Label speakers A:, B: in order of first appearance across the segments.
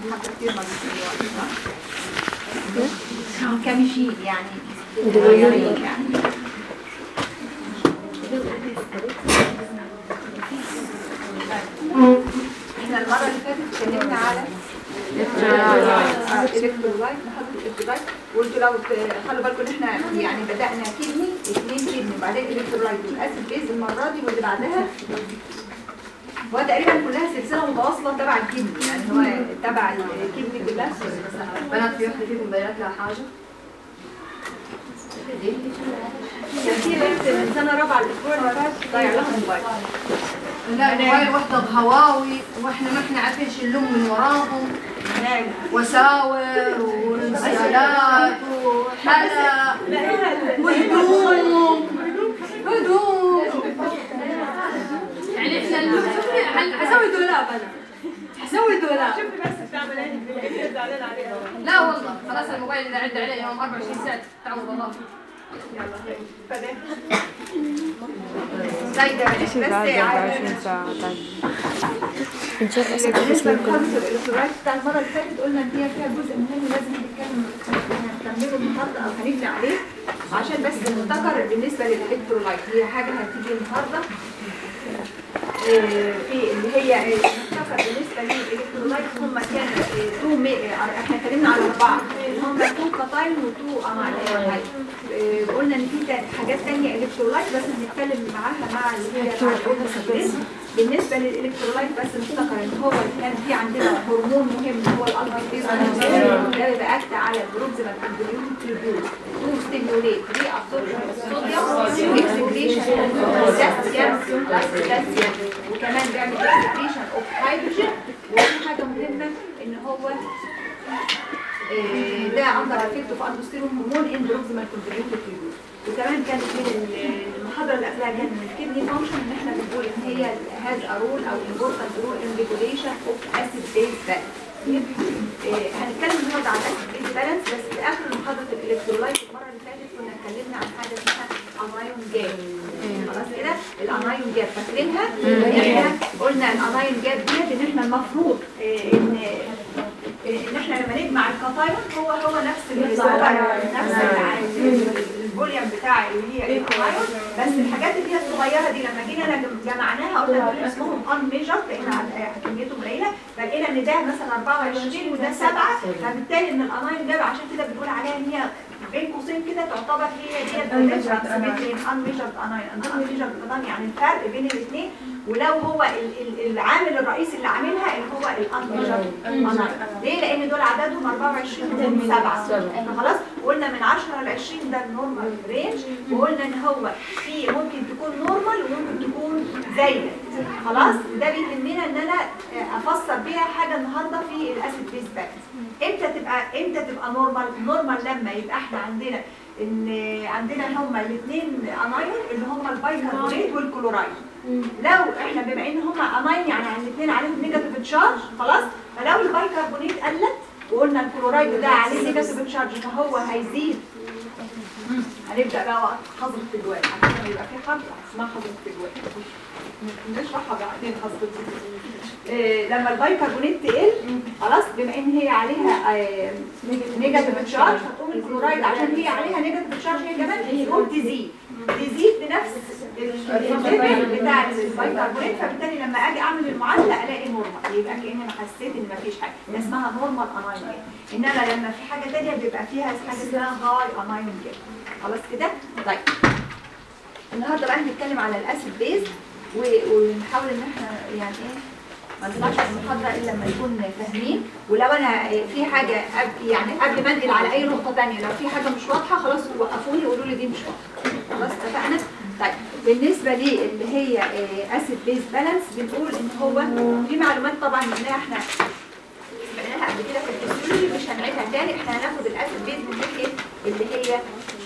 A: حتى كتير ما بيسمعوها صح؟ كمشي يعني يعني احنا المرة اللي فاتت اتكلمنا على الكترولايت نحط الكترولايت وقلت لو ت- خلوا بالكم ان احنا يعني بدأنا كدني اثنين كدني وبعدين الكترولايت والاسيد بيز المرة دي واللي بعدها هو تقريبا كلها سلسلة متواصلة تبع الكدني يعني هو تبع الكدني كلها
B: بنات في واحدة فيكم بينات لها حاجة
A: كان في بنت من سنة رابعة الأسبوع اللي فات ضيع لها موبايل
B: لا موبايل واحدة بهواوي واحنا ما احنا عارفين نلم من وراهم وساور وانسيالات وحلا وهدوم هدوم يعني احنا اللي- حسوي دولاب انا حسوي دولاب
C: شوفي بس بتعمل ايه كتير زعلان عليها
B: لا والله خلاص الموبايل اذا عدى عليه يوم 24 ساعة تعوض الله
A: يلا فده
D: ايش
A: بس
D: بعد
A: عايزة-
D: 24 ساعة طيب نشوف اسد
A: بالنسبه لمحاضره الالكترولايت بتاع المره اللي فاتت قلنا ان هي فيها جزء مهم لازم نتكلم هنكمله النهارده او هنبني عليه عشان بس نفتكر بالنسبه للالكترولايت هي حاجه هتيجي النهارده آه، في اللي هي آه، نفتكر بالنسبه للالكترولايت هم كانوا آه، تو مي- آه، احنا اتكلمنا على اربعه اللي هم تو كاتاين وتو امايل قلنا ان في تا- حاجات ثانيه الكترولايت بس هنتكلم معاها مع اللي هي مع الأوتوسينثيز. بالنسبه للالكترولايت بس نفتكر ان هو كان في عندنا هرمون مهم هو الالفا ده بيبقى اكت على البروكسيمال كونفوليوتد تيوبول تو ستيموليت ري ابسوربشن الصوديوم اكسكريشن بوتاسيوم بلس بوتاسيوم وكمان بيعمل اكسكريشن اوف هيدروجين وفي حاجه مهمه ان هو آه، ده اندر افكت اوف اندوستيرون هرمون ان بروكسيمال كونفوليوتد تيوبول وكمان كانت من المحاضره اللي قبلها كان من الكدني فانكشن ان احنا بنقول ان هي هاز ا رول او امبورتنت رول ان ريجوليشن اوف اسيد بيز بالانس هنتكلم النهارده عن اسيد بيز بالانس بس في اخر محاضره الالكترولايت المره اللي فاتت كنا اتكلمنا عن حاجه اسمها انايون جاب خلاص كده الانايون جاب فاكرينها؟ احنا قلنا الانايون جاب ديت ان احنا المفروض آه، ان ان احنا لما نجمع الكاتايون هو هو نفس ال- نفس الع- الفوليوم بتاع اللي هي الكاتايون بس الحاجات اللي هي الصغيره دي لما جينا لج- جمعناها قلنا دول اسمهم ان ميجر لان عن- كميتهم قليله فلقينا ان ده مثلا 24 وده 7 فبالتالي ان الانايون جاب عشان كده بنقول عليها ان هي بين قوسين كده تعتبر هي ديت الديفرنس بين ان ميجر انايون ان ميجر كاتايون يعني الفرق بين الاثنين ولو هو ال- ال- العامل الرئيسي اللي عاملها اللي هو الان ميجر انايون ليه؟ لان دول عددهم 24 ودول 7 فخلاص قلنا من 10 ل 20 ده النورمال رينج وقلنا ان هو في ممكن تكون نورمال وممكن تكون زايده خلاص ده بيهمنا ان انا افسر بيها حاجه النهارده في الاسيد بيز بالانس امتى تبقى امتى تبقى نورمال نورمال لما يبقى احنا عندنا ان عندنا هما الاثنين انايون اللي هما البايكربونات والكلورايد لو احنا بما ان هما انايون يعني الاثنين عليهم نيجاتيف تشارج خلاص فلو البايكربونات قلت وقلنا الكلورايد ده عليه نيجاتيف تشارج فهو هيزيد مم. هنبدا بقى وقت حظر التجوال عشان يبقى في حرف اسمها حظر التجوال نشرحها بعدين حظر التجوال إيه لما البايكربونات تقل خلاص بما ان هي عليها آه، نيجاتيف تشارج هتقوم الكلورايد عشان هي عليها نيجاتيف تشارج هي كمان تقوم تزيد تزيد بنفس الليفل بتاع البايكربونات فبالتالي لما اجي اعمل المعادله الاقي نورمال يبقى كاني انا حسيت ان مفيش حاجه ده اسمها نورمال انايون انما لما في حاجه ثانيه بيبقى فيها حاجه اسمها هاي انايون جيب خلاص كده طيب النهارده بقى هنتكلم على الاسيد بيز و- ونحاول ان احنا يعني ايه ما نطلعش من المحاضره الا لما نكون فاهمين ولو انا في حاجه قبل يعني قبل ما انقل على اي نقطه ثانيه لو في حاجه مش واضحه خلاص وقفوني وقولوا لي دي مش واضحه خلاص اتفقنا طيب بالنسبه لي اللي هي اسيد بيز بالانس بنقول ان هو في معلومات طبعا منها احنا سمعناها قبل كده في الفسيولوجي مش هنعيدها تاني احنا هناخد الاسيد بيز من ناحيه اللي هي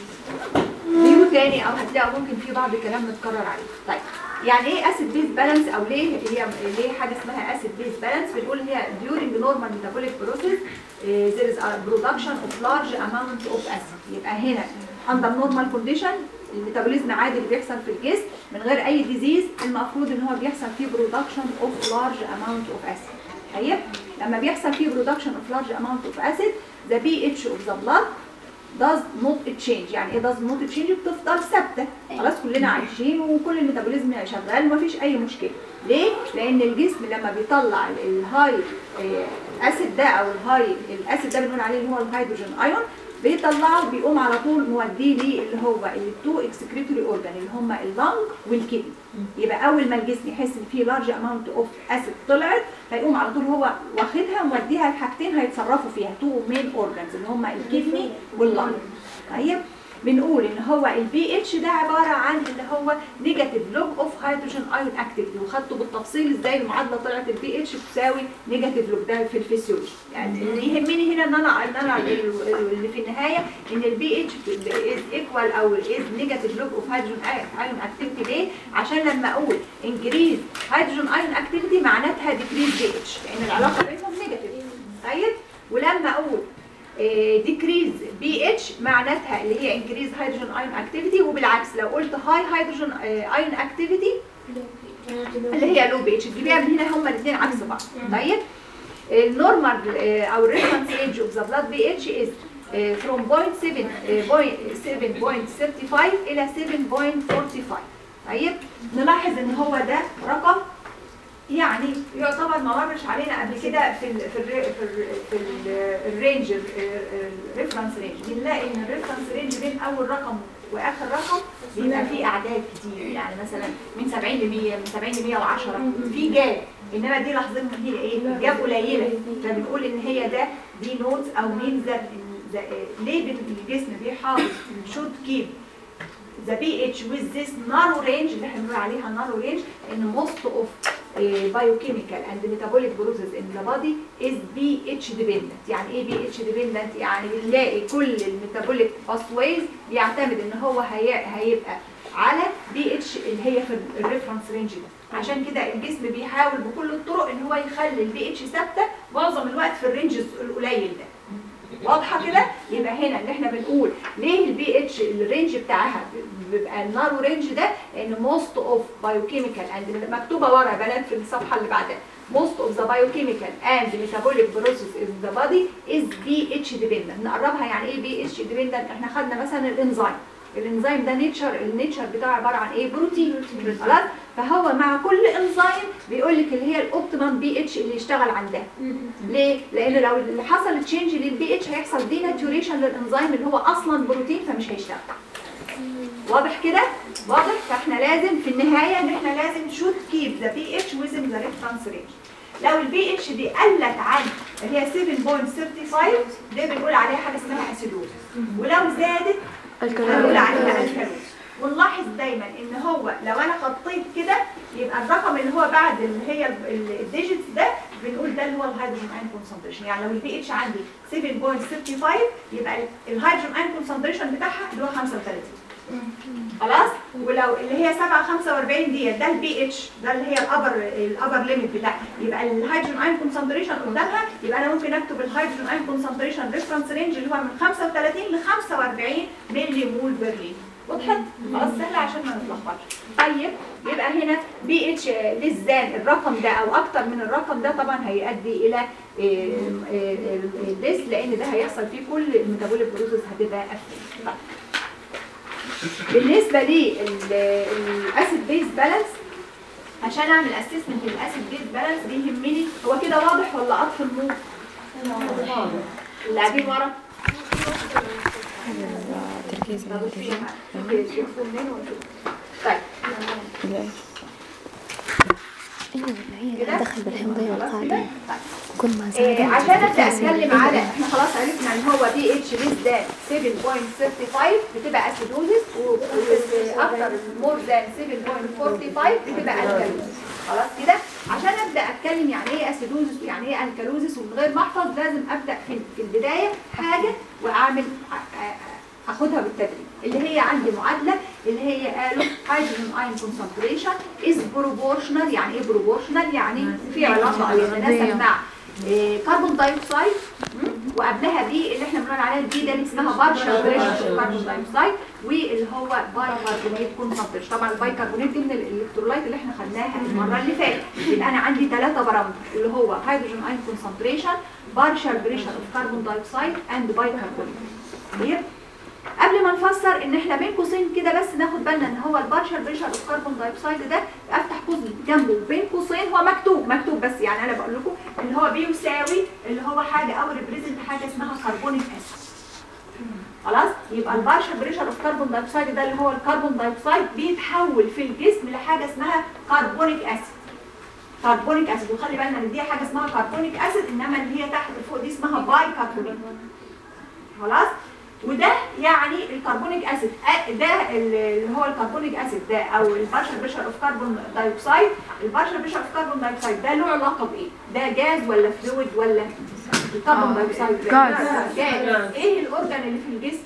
A: فيو تاني او هتلاقوا ممكن في بعض كلام متكرر عليه طيب يعني ايه اسيد بيز بالانس او ليه هي ليه حاجه اسمها اسيد بيز بالانس بنقول هي during normal metabolic process uh, there is a production of large amount of acid يبقى هنا under normal condition الميتابوليزم عادي اللي بيحصل في الجسم من غير اي ديزيز المفروض ان هو بيحصل فيه production of large amount of acid طيب لما بيحصل فيه برودكشن اوف لارج اماونت اوف اسيد ذا بي اتش اوف ذا بلاد does not change يعني ايه does not change بتفضل ثابته خلاص كلنا عايشين وكل الميتابوليزم شغال ومفيش اي مشكله ليه لان الجسم لما بيطلع ال- الهاي آه، اسيد ده او الهاي الاسيد ده بنقول عليه اللي هو الهيدروجين ايون بيطلعه بيقوم على طول موديه ليه اللي هو التو اكسكريتوري اورجان اللي هم اللنج والكدني يبقى اول ما الجسم يحس ان في لارج اماونت اوف اسيد طلعت فيقوم على طول هو واخدها وموديها لحاجتين هيتصرفوا فيها تو مين اورجانز اللي هم الكدني واللنج طيب بنقول ان هو البي اتش ده عباره عن اللي هو نيجاتيف لوج اوف هيدروجين ايون اكتيفيتي وخدته بالتفصيل ازاي المعادله طلعت البي اتش تساوي نيجاتيف لوج ده في الفسيولوجي يعني اللي يهمني هنا ان انا ان انا ال- ال- اللي في النهايه ان البي اتش از ايكوال او از نيجاتيف لوج اوف هيدروجين ايون اكتيفيتي ليه؟ عشان لما اقول انكريز هيدروجين ايون اكتيفيتي معناتها ديكريز بي اتش لان العلاقه بينهم نيجاتيف طيب ولما اقول ديكريز بي اتش معناتها اللي هي انكريز هيدروجين ايون اكتيفيتي وبالعكس لو قلت هاي هيدروجين ايون اكتيفيتي اللي هي لو بي اتش تجيبيها من هنا هما الاثنين عكس بعض طيب النورمال او الريفرنس ايج اوف ذا بلاد بي اتش از from 7.35 الى 7.45 طيب نلاحظ ان هو ده رقم يعني يعتبر ما مرش علينا قبل كده في ال في ال في ال في ال الرينج الريفرنس رينج بنلاقي ان الريفرنس رينج بين اول رقم واخر رقم بيبقى فيه اعداد كتير يعني مثلا من 70 ل 100 من 70 ل 110 في جاب انما دي لاحظين ان هي ايه جاب قليله فبنقول ان هي ده دي نوتس او مين ذات ليه بن- الجسم بيحافظ should keep the pH with this narrow range اللي احنا بنقول عليها narrow range ان most of uh, biochemical and metabolic processes in the body is pH dependent يعني ايه pH dependent يعني بنلاقي كل الميتابوليك pathways بيعتمد ان هو هي... هيبقى على pH اللي هي في الريفرنس رينج ده عشان كده الجسم بيحاول بكل الطرق ان هو يخلي البي اتش ثابته معظم الوقت في الرينج القليل ده واضحه كده يبقى هنا اللي احنا بنقول ليه البي اتش الرينج بتاعها بيبقى النارو رينج ده لان موست اوف بايوكيميكال اند مكتوبه ورا يا بنات في الصفحه اللي بعدها most of the biochemical and metabolic process in the body is pH dependent نقربها يعني ايه pH dependent احنا خدنا مثلا الانزيم الانزيم ده نيتشر النيتشر بتاعه عباره عن ايه بروتين خلاص فهو مع كل انزيم بيقول لك اللي هي الاوبتيمم بي اتش اللي يشتغل عندها ليه؟ لان لو اللي حصل تشينج للبي اتش هيحصل دي ناتوريشن للانزيم اللي هو اصلا بروتين فمش هيشتغل واضح كده؟ واضح فاحنا لازم في النهايه ان احنا لازم شوت كيب ذا بي اتش within ذا ريفرنس رينج لو البي اتش دي قلت عن اللي هي 7.35 دي بنقول عليها حاجه اسمها اسيدوز ولو زادت هنقول عليها الكالوز ونلاحظ دايما ان هو لو انا خطيت كده يبقى الرقم اللي هو بعد اللي هي الديجيتس ده بنقول ده اللي هو الهيدروجين اين كونسنتريشن يعني لو البي اتش عندي 7.65 يبقى الهيدروجين اين كونسنتريشن بتاعها اللي هو 35 خلاص ولو اللي هي 7 45 دي ده البي اتش ده اللي هي الابر الابر ليميت بتاعها يبقى الهيدروجين اين كونسنتريشن قدامها يبقى انا ممكن اكتب الهيدروجين اين كونسنتريشن ريفرنس رينج اللي هو من 35 ل 45 ملي مول بير لتر وضحت خلاص سهله عشان ما نتلخبطش طيب يبقى هنا بي اتش للزان الرقم ده او اكتر من الرقم ده طبعا هيؤدي الى ديس لان ده هيحصل فيه كل الميتابوليك بروسيس هتبقى قفل طيب. بالنسبه للاسيد بيز بالانس عشان اعمل اسسمنت للاسيد بيز بالانس بيهمني هو كده واضح ولا اطفي النور اللي قاعدين ورا
D: تركيز
A: طب فين؟ شوفوا منين ونشوف. طيب
D: ايوه هي
A: كده
D: دخل بالحمضية
A: خلاص
D: والقاعدة
A: كده؟ طيب.
D: كل ما
A: إيه،
D: زاد
A: عشان ابدا اتكلم على احنا خلاص عرفنا ان هو بي اتش ليس ذان 7.35 بتبقى اسيدوزيس واكتر مور ذان 7.45 بتبقى الكالوزيس خلاص كده عشان ابدا اتكلم يعني ايه اسيدوزيس ويعني ايه الكالوزيس ومن غير ما احفظ لازم ابدا في في البدايه حاجه واعمل ع- ع- اخدها بالتدريج اللي هي عندي معادله اللي هي قالوا هيدروجين اين كونسنتريشن از بروبورشنال يعني ايه بروبورشنال يعني في علاقه او يتناسب مع كربون دايوكسيد وقبلها دي اللي احنا بنقول عليها دي ده اللي اسمها بارشال بريشر كاربون دايوكسيد واللي هو بايكربونات كونسنتريشن طبعا البايكربونات دي من الالكترولايت اللي احنا خدناها المره اللي فاتت يبقى انا عندي ثلاثه بارامتر اللي هو هيدروجين اين كونسنتريشن بارشال بريشر اوف كاربون دايوكسيد اند بايكربونات طيب قبل ما نفسر ان احنا بين قوسين كده بس ناخد بالنا ان هو البارشال بريشر اوف كاربون دايوكسيد ده افتح قوس جنبه بين قوسين هو مكتوب مكتوب بس يعني انا بقول لكم ان هو بيساوي اللي هو حاجه او ريبريزنت حاجه اسمها كربونيك اسيد خلاص يبقى البارشال بريشر اوف كاربون دايوكسيد ده اللي هو الكربون دايوكسيد بيتحول في الجسم لحاجه اسمها كربونيك اسيد كربونيك اسيد وخلي بالنا ان دي حاجه اسمها كربونيك اسيد انما اللي هي تحت فوق دي اسمها باي كربونيك خلاص وده يعني الكربونيك اسيد أ- ده اللي هو الكربونيك اسيد ده او البارشل بريشر اوف كربون دايوكسيد البارشل بريشر اوف كربون دايوكسيد ده له علاقه بايه ده جاز ولا فلويد ولا الكربون دايوكسيد ده
D: جاز.
A: جاز ايه الاورجان اللي في الجسم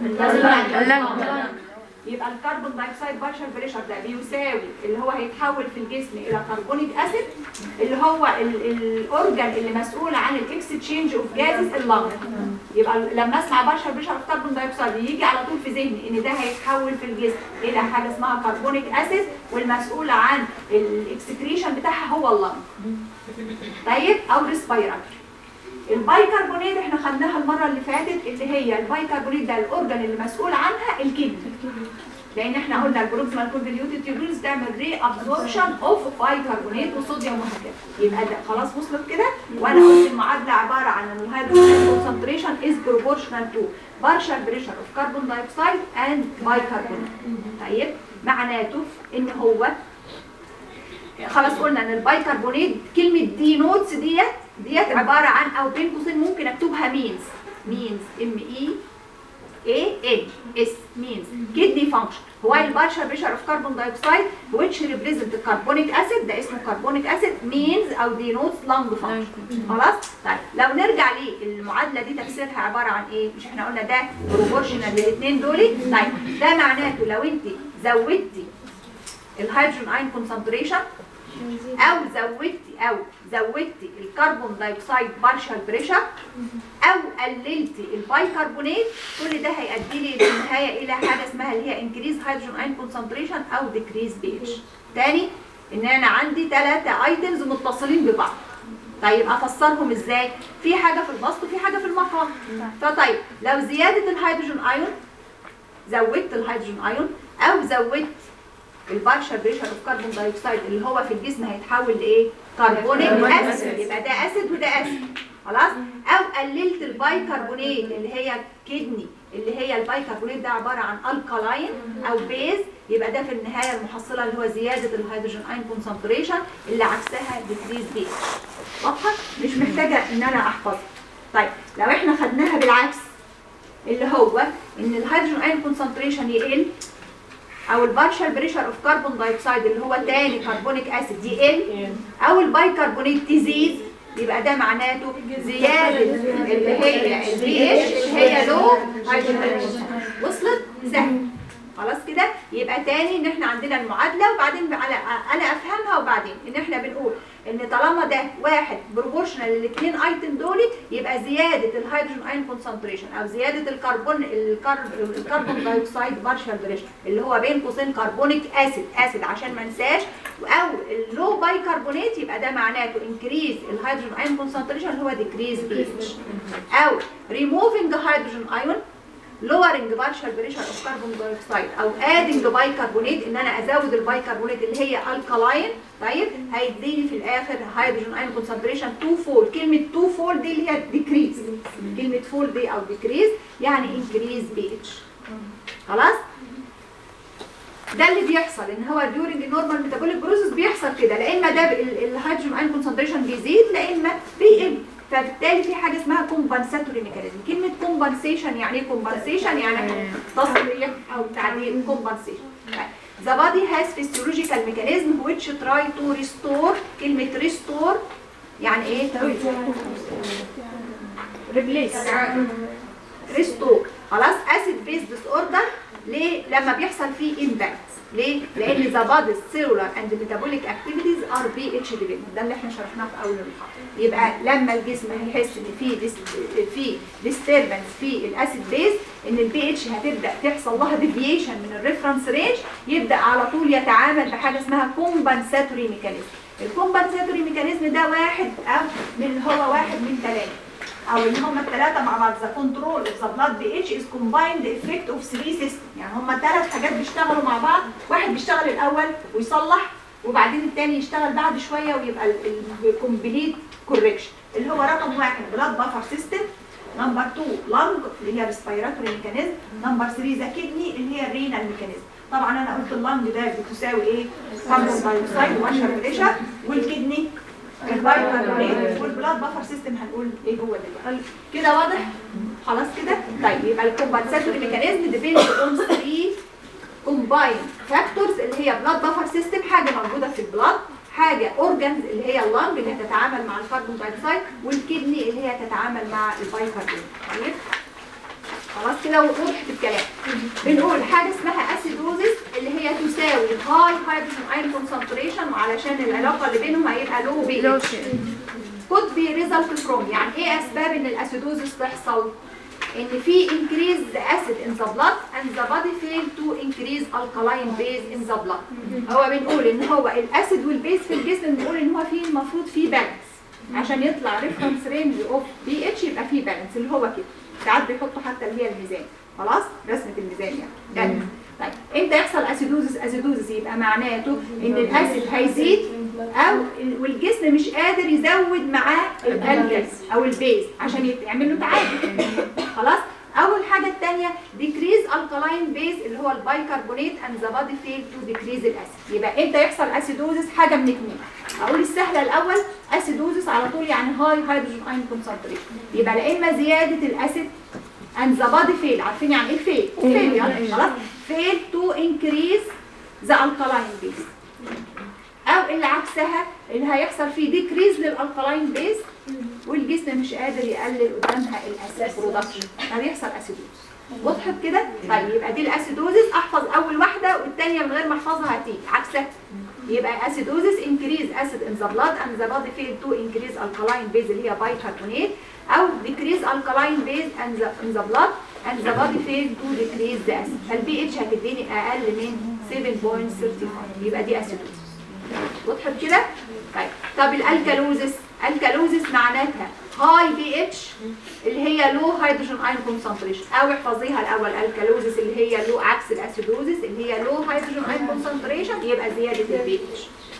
D: اللنج.
A: يبقى الكربون دايوكسيد بارشل بريشر ده بيساوي اللي هو هيتحول في الجسم الى كربونيك اسيد اللي هو ال- الاورجان اللي مسؤول عن الاكستشينج اوف جازز اللنج يبقى لما اسمع بارشل بريشر اوف كربون دايوكسيد يجي على طول في ذهني ان ده هيتحول في الجسم الى حاجه اسمها كربونيك اسيد والمسؤول عن الاكسكريشن بتاعها هو اللنج طيب او ريسبيراتوري البايكربونات احنا خدناها المره اللي فاتت اللي هي البايكربونات ده الاورجان اللي مسؤول عنها الكدني لان احنا قلنا البروكسيمال كونفوليوتد تيوبولز تعمل ري ابزوربشن اوف بايكربونات وصوديوم وهكذا يبقى ده خلاص وصلت كده وانا قلت المعادله عباره عن ان الهيدروجين كونسنتريشن از بروبورشنال تو بارشال بريشر اوف كربون دايوكسيد اند بايكربونات طيب معناته ان هو خلاص قلنا ان البايكربونات كلمه دي نوتس ديت ديت عباره عن او بين قوسين ممكن اكتبها مينز مينز ام اي A N S means kidney function while partial pressure of carbon dioxide which represent the carbonic acid ده اسمه carbonic acid means او denotes lung function خلاص طيب لو نرجع للمعادله دي تفسيرها عباره عن ايه مش احنا قلنا ده proportional للاثنين دول طيب ده معناته لو انت زودتي الهيدروجين اين كونسنتريشن او زودتي او زودتي الكربون دايوكسيد بارشال بريشر او قللتي البايكربونات كل ده هيؤدي لي في النهايه الى حاجه اسمها اللي هي انكريز هيدروجين اين كونسنتريشن او ديكريز بي اتش تاني ان انا عندي ثلاثه ايتمز متصلين ببعض طيب افسرهم ازاي في حاجه في البسط وفي حاجه في المقام فطيب لو زياده الهيدروجين ايون زودت الهيدروجين ايون او زودت البارشال بريشر اوف كربون دايوكسيد اللي هو في الجسم هيتحول لايه كربونيك اسيد يبقى ده اسيد وده اسيد خلاص او قللت البايكربونات اللي هي كدني اللي هي البايكربونات ده عباره عن الكالاين او بيز يبقى ده في النهايه المحصله اللي هو زياده الهيدروجين اين كونسنتريشن اللي عكسها ديكريز بيز واضحه مش محتاجه ان انا احفظها طيب لو احنا خدناها بالعكس اللي هو ان الهيدروجين اين كونسنتريشن يقل او البارشال بريشر اوف كربون دايوكسيد اللي هو تاني كربونيك اسيد يقل او البايكربونات تزيد يبقى ده معناته زياده اللي هي البي اتش هي لو هيدروجين وصلت سهل خلاص كده يبقى تاني ان احنا عندنا المعادله وبعدين على انا افهمها وبعدين ان احنا بنقول ان طالما ده واحد بروبورشنال للاثنين ايتم دول يبقى زياده الهيدروجين اين كونسنتريشن او زياده الكربون الكرب- الكربون دايوكسيد بارشال بريشر اللي هو بين قوسين كربونيك اسيد اسيد عشان ما انساش او اللو بايكربونات يبقى ده معناته انكريز الهيدروجين اين كونسنتريشن اللي هو ديكريز بي اتش او ريموفينج هيدروجين ايون lowering partial pressure of carbon dioxide او adding bicarbonate ان انا ازود البايكربونات اللي هي الكالاين طيب هيديني في الاخر هيدروجين ايون كونسنتريشن 2 فول كلمه 2 فول دي اللي هي ديكريز كلمه فول دي او ديكريز يعني انكريز بي اتش خلاص ده اللي بيحصل ان هو during normal metabolic process بيحصل كده لا اما ده الهيدروجين ايون كونسنتريشن بيزيد لا اما بيقل فبالتالي في حاجه اسمها كومبنساتوري ميكانيزم كلمه كومبنسيشن يعني ايه كومبنسيشن يعني تصليح او تعديل كومبنسيشن The body has physiological mechanism which try to restore كلمة restore يعني ايه؟ replace restore خلاص acid base disorder ليه لما بيحصل فيه امباكت ليه لان ذا بادي's cellular and metabolic activities are pH dependent ده اللي احنا شرحناه في اول المحاضره يبقى لما الجسم هيحس ان في dis- في disturbance في الاسيد بيز ان البي اتش هتبدا تحصل لها ديفيشن من الريفرنس رينج يبدا على طول يتعامل بحاجه اسمها كومبنساتوري ميكانيزم الكومبنساتوري ميكانيزم ده واحد او من هو واحد من ثلاثه او ان هم الثلاثه مع بعض ذا كنترول اوف ذا بلاد بي اتش از كومبايند افكت اوف 3 سيستم يعني هم ثلاث حاجات بيشتغلوا مع بعض واحد بيشتغل الاول ويصلح وبعدين الثاني يشتغل بعد شويه ويبقى الكومبليت كوركشن اللي هو رقم واحد بلاد بافر سيستم نمبر 2 لانج اللي هي ريسبيراتوري ميكانيزم نمبر 3 ذا كدني اللي هي الرينال ميكانيزم طبعا انا قلت اللانج ده بتساوي ايه كاربون دايوكسيد واشر بريشر والكدني البايكربونات والبلاد بافر سيستم هنقول ايه هو دلوقتي كده واضح خلاص كده طيب يبقى الكومبنساتوري ميكانيزم ديبيند اون 3 كومباين فاكتورز اللي هي بلاد بافر سيستم حاجه موجوده في البلاد حاجه اورجانز اللي هي اللنج اللي هتتعامل مع الكربون دايوكسيد والكدني اللي هي هتتعامل مع البايكربونات طيب خلاص كده وضحت الكلام بنقول حاجه اسمها اسيدوزيس اللي هي تساوي هاي هيدروجين ايون كونسنتريشن وعلشان العلاقه اللي بينهم هيبقى لو بي
D: لو
A: اتش could be result from يعني ايه اسباب ان الاسيدوزيس تحصل ان في increase acid in the blood and the body fail to increase alkaline base in the blood هو بنقول ان هو الاسيد والبيز في الجسم بنقول ان هو في المفروض في بالانس عشان يطلع ريفرنس رينج اوف بي اتش يبقى في بالانس اللي هو كده ساعات بيحطوا حتى اللي هي الميزان خلاص رسمه الميزان يعني بالانس طيب امتى يحصل اسيدوزس اسيدوزس يبقى معناته ان الاسيد هيزيد او ال- والجسم مش قادر يزود معاه الالكالس او البيز عشان يت- يعمل له تعادل خلاص اول حاجه الثانيه decrease alkaline base اللي هو البايكربونات and the body fail to decrease الاسيد يبقى امتى يحصل اسيدوزس حاجه من اتنين اقول السهله الاول اسيدوزس على طول يعني هاي هيدروجين ايون كونسنتريشن يبقى لا اما زياده الاسيد and the body fail عارفين يعني ايه fail fail يعني خلاص fail to increase the alkaline base او اللي عكسها اللي هيحصل فيه ديكريز للالكالاين بيز والجسم مش قادر يقلل قدامها الاسيد برودكشن فبيحصل اسيدوز وضحت كده طيب يبقى دي الاسيدوزس احفظ اول واحده والثانيه من غير ما احفظها هتيجي عكسها يبقى اسيدوزس انكريز اسيد ان ذا بلاد اند ذا بادي فيل تو انكريز الكالاين بيز اللي هي بايكربونات او ديكريز الكالاين بيز ان ذا ان ذا بلاد and the body fail to decrease the acid فالبي اتش هتديني اقل من 7.35 يبقى دي اسيدوزس وضحت كده؟ طيب طب الالكالوزس الكالوزس معناتها هاي بي اتش اللي هي لو هيدروجين ايون كونسنتريشن او احفظيها الاول الكالوزس اللي هي لو عكس الاسيدوزس اللي هي لو هيدروجين ايون كونسنتريشن يبقى زياده البي اتش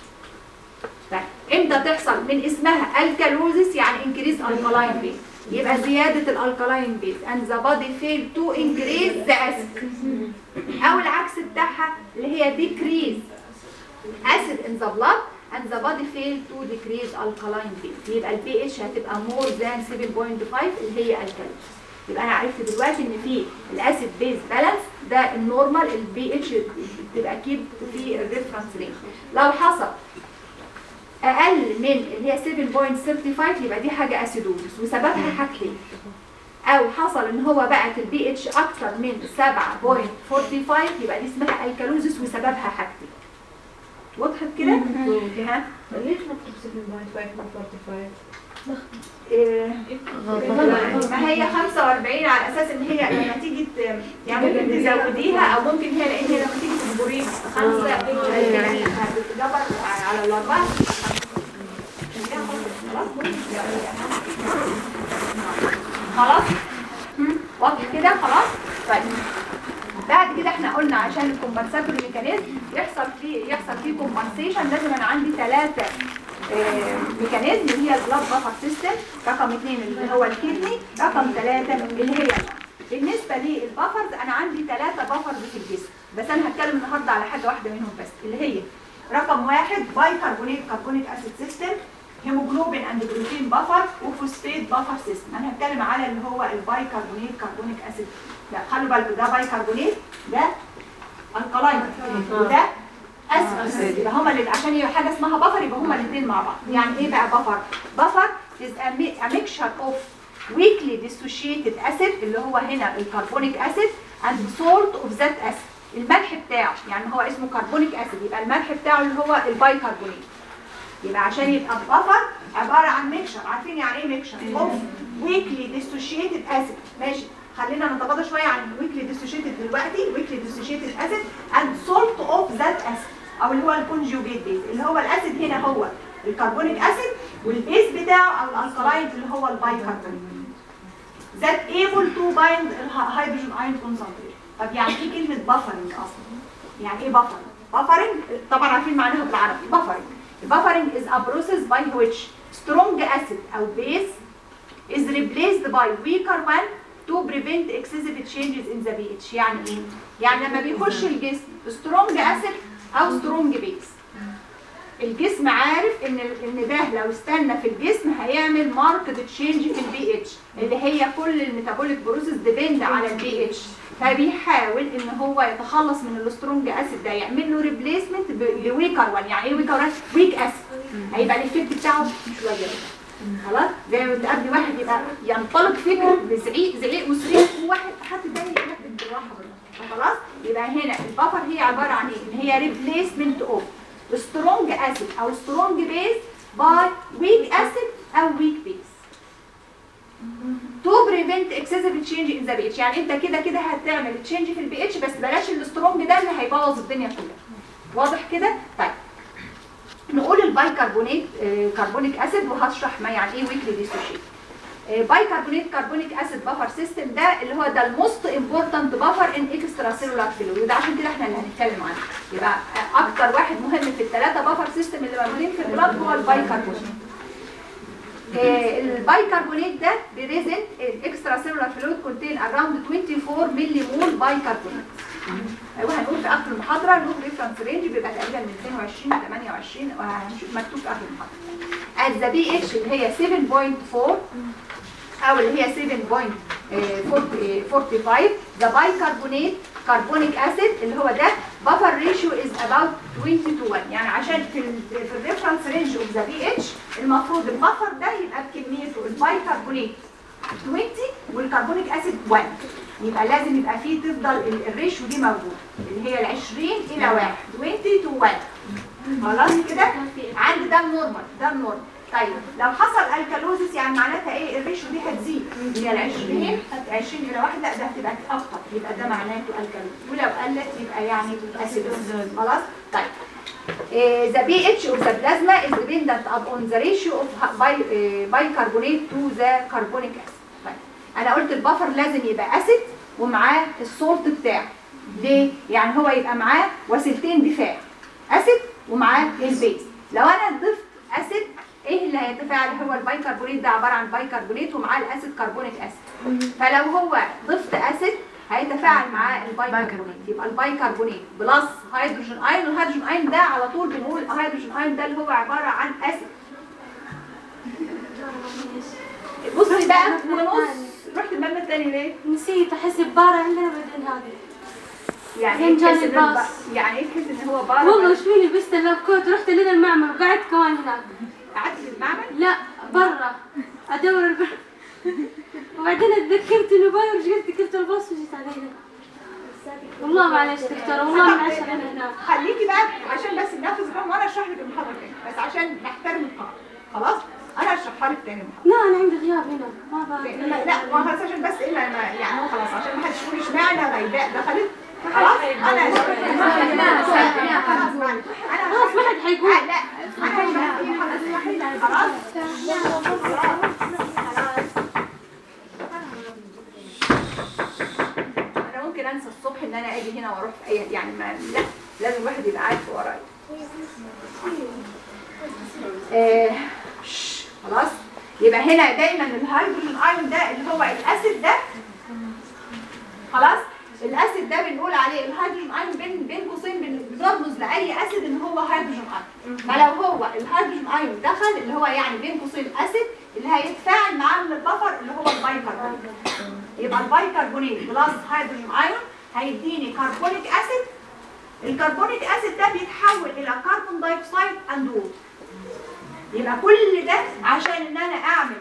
A: طيب امتى تحصل من اسمها الكالوزس يعني انكريز الكالاين بيز يبقى زياده الالكالاين بيز and the body fail to increase the acid او العكس بتاعها اللي هي decrease acid in the blood and the body fail to decrease alkaline base يبقى البي اتش هتبقى more than 7.5 اللي هي الكالوريز يبقى انا عرفت دلوقتي ان في الاسيد بيز بالانس ده النورمال البي اتش بتبقى اكيد في الريفرنس رينج لو حصل اقل من اللي هي 7.35 يبقى دي حاجه اسيدوزس وسببها حاجتين او حصل ان هو بقت البي اتش اكتر من 7.45 يبقى دي اسمها الكالوزس وسببها حاجتين وضحت كده؟ ها؟
C: ليش ما تكتب 7.5 من 45
A: إيه، ما هي 45 على اساس ان هي لما تيجي ت- يعني ممكن تزوديها او ممكن هي لان هي لما تيجي تصبريها خمسه يعني هتتجبر على الاربعه خلاص خلاص هم؟ واضح كده خلاص طيب بعد كده احنا قلنا عشان الكومبنساتوري ميكانيزم يحصل فيه يحصل فيه كومبنسيشن لازم انا عندي ثلاثه ميكانيزم اللي هي البلاد بافر سيستم رقم اثنين اللي هو الكدني رقم ثلاثه اللي هي اللنج. بالنسبه للبافرز انا عندي ثلاثه بافرز في الجسم بس انا هتكلم النهارده على حاجه واحده منهم بس اللي هي رقم واحد بايكربونات كربونيك اسيد سيستم هيموجلوبين اند بروتين بافر وفوسفيت بافر سيستم انا هتكلم على اللي هو البايكربونات كربونيك اسيد لا خلوا بالكم ده بايكربونات ده الكلاين وده اسيد يبقى هما اللي عشان يبقى حاجه اسمها بفر يبقى هما الاثنين مع بعض يعني ايه بقى بفر بفر is a mi- a mixture of weakly dissociated acid اللي هو هنا الكربونيك acid and salt of that acid الملح بتاعه يعني هو اسمه كربونيك اسيد يبقى الملح بتاعه اللي هو البايكربونات يبقى عشان يبقى البفر عباره عن ميكشر عارفين يعني ايه ميكشر اوف ويكلي ديسوشيتد اسيد ماشي خلينا نتغاضى شويه عن الويكلي ديسوشيتد دلوقتي ويكلي ديسوشيتد اسيد اند سولت اوف ذات اسيد او اللي هو الكونجوجيت بيز اللي هو الاسيد هنا هو الكربونيك اسيد والبيز بتاعه او الالكلايد اللي هو البايكربونات that able to bind الهيدروجين ion concentration طب يعني ايه كلمه بافرنج اصلا يعني ايه بافرنج بافرنج طبعا عارفين معناها بالعربي بافرنج البافرنج is a process by which strong acid او base is replaced by weaker one to prevent excessive changes in the pH يعني ايه يعني لما بيخش الجسم strong acid او strong base الجسم عارف ان ان ده لو استنى في الجسم هيعمل ماركت تشينج في البي اتش اللي هي كل الميتابوليك بروسيس ديبند على البي اتش فبيحاول ان هو يتخلص من السترونج اسيد ده يعمل له ريبليسمنت بويكر وان يعني ايه ويكر وان ويك اسيد هيبقى الايفكت بتاعه شويه خلاص زي ما تقابلي واحد يبقى ينطلق فكر بزعيق زعيق وصريخ وواحد حد تاني يبقى بالراحه بالراحه خلاص يبقى هنا البفر هي عباره عن ايه ان هي ريبليسمنت اوف strong acid او strong base by weak acid او weak base to prevent excessive change in the pH يعني انت كده كده هتعمل تشينج في البي اتش بس بلاش السترونج ده اللي هيبوظ الدنيا كلها واضح كده طيب نقول البايكربونات آه، كربونيك اسيد وهشرح ما يعني ايه ويكلي ديسوشيت بايكربونات كربونيك اسيد بفر سيستم ده اللي هو ده الموست امبورتنت بفر ان اكسترا سيلولار فلويد وده عشان كده احنا اللي هنتكلم عنه يبقى آه، اكتر واحد مهم في الثلاثه بفر سيستم اللي موجودين في البلاد هو البايكربونات آه، البايكربونات ده بريزنت الاكسترا سيلولار فلويد كونتين اراوند 24 ملي مول بايكربونات وهنقول في اخر المحاضره اللوب ريفرنس رينج بيبقى تقريبا من 22 ل 28 وهنشوف مكتوب في اخر المحاضره at the pH اللي هي 7.4 او اللي هي 7.45 the bicarbonate carbonic acid اللي هو ده buffer ratio is about 20 to 1 يعني عشان في ال في الريفرنس رينج اوف ذا بي اتش المفروض البفر ده يبقى بكميته البايكربونات 20 والكربونيك اسيد 1 يبقى لازم يبقى فيه تفضل ال- الريشيو دي موجوده اللي هي ال 20 الى 1 20 to 1 خلاص كده عند ده النورمال ده النورمال طيب لو حصل الكالوزيس يعني معناتها ايه الريشيو دي هتزيد هي ال 20 هت- 20 الى 1 لا ده هتبقى اكتر يبقى ده معناته الكالوزيس ولو قلت يبقى يعني اسيدوز خلاص طيب Uh, the pH of the plasma is dependent upon the ratio of bi uh, bicarbonate to the carbonic acid. طيب انا قلت البفر لازم يبقى اسيد ومعاه السولت بتاعه. ليه؟ يعني هو يبقى معاه وسيلتين دفاع. اسيد ومعاه البيز. لو انا ضفت اسيد ايه اللي هيتفاعل هو البيكربونات ده عباره عن بيكربونات ومعاه الاسيد كربونيك اسيد. فلو هو ضفت اسيد هيتفاعل مع البايكربونات يبقى البايكربونات بلس هيدروجين ايون والهيدروجين ايون ده على طول بنقول هيدروجين ايون ده اللي هو عباره عن اسيد بصي بقى ونص رحت المبنى الثاني ليه؟
D: نسيت احس ببارة عندنا بعدين هذه
A: يعني ايه
D: فين جاني
A: تحس إن
D: الباص؟
A: الب- يعني ايه تحس ان هو بارد
D: والله ايش فيني لبست اللاب كوت رحت لنا المعمل وقعدت كمان هناك
A: قعدت في المعمل
D: لا برا ادور الب... وبعدين اتذكرت انه باير رجعت ركبت الباص وجيت علينا والله معلش دكتورة والله معلش علينا هناك
A: خليكي بقى عشان بس ننفذ الكلام وانا اشرح لك المحاضره تاني بس عشان نحترم القاعده خلاص انا اشرحها لك تاني المحاضره
D: لا انا عندي غياب هنا ما بعرف
A: لا لا ما هو عشان بس الا ما يعني هو خلاص عشان ما حدش يقول اشمعنى غيباء دخلت خلاص انا خلاص انا
D: خلاص ما حد حيقول
A: لا انا هشرح خلاص انا ممكن انسى الصبح ان انا اجي هنا واروح في اي يعني ما لا لازم الواحد يبقى عارف هو ورايا آه، شش، خلاص يبقى هنا دايما الهيدروجين ايون ده اللي هو الاسيد ده خلاص الاسيد ده بنقول عليه الهيدروجين ايون بين بين قوسين بن- بنرمز لاي اسيد ان هو هيدروجين ايون فلو هو الهيدروجين ايون دخل اللي هو يعني بين قوسين اسيد اللي هيتفاعل معاه من البفر اللي هو البايكربونات يبقى البايكربونات بلس هيدروجين ايون هيديني كربونيك اسيد الكربونيك اسيد ده بيتحول الى كربون دايوكسيد اند ووتر يبقى كل ده عشان ان انا اعمل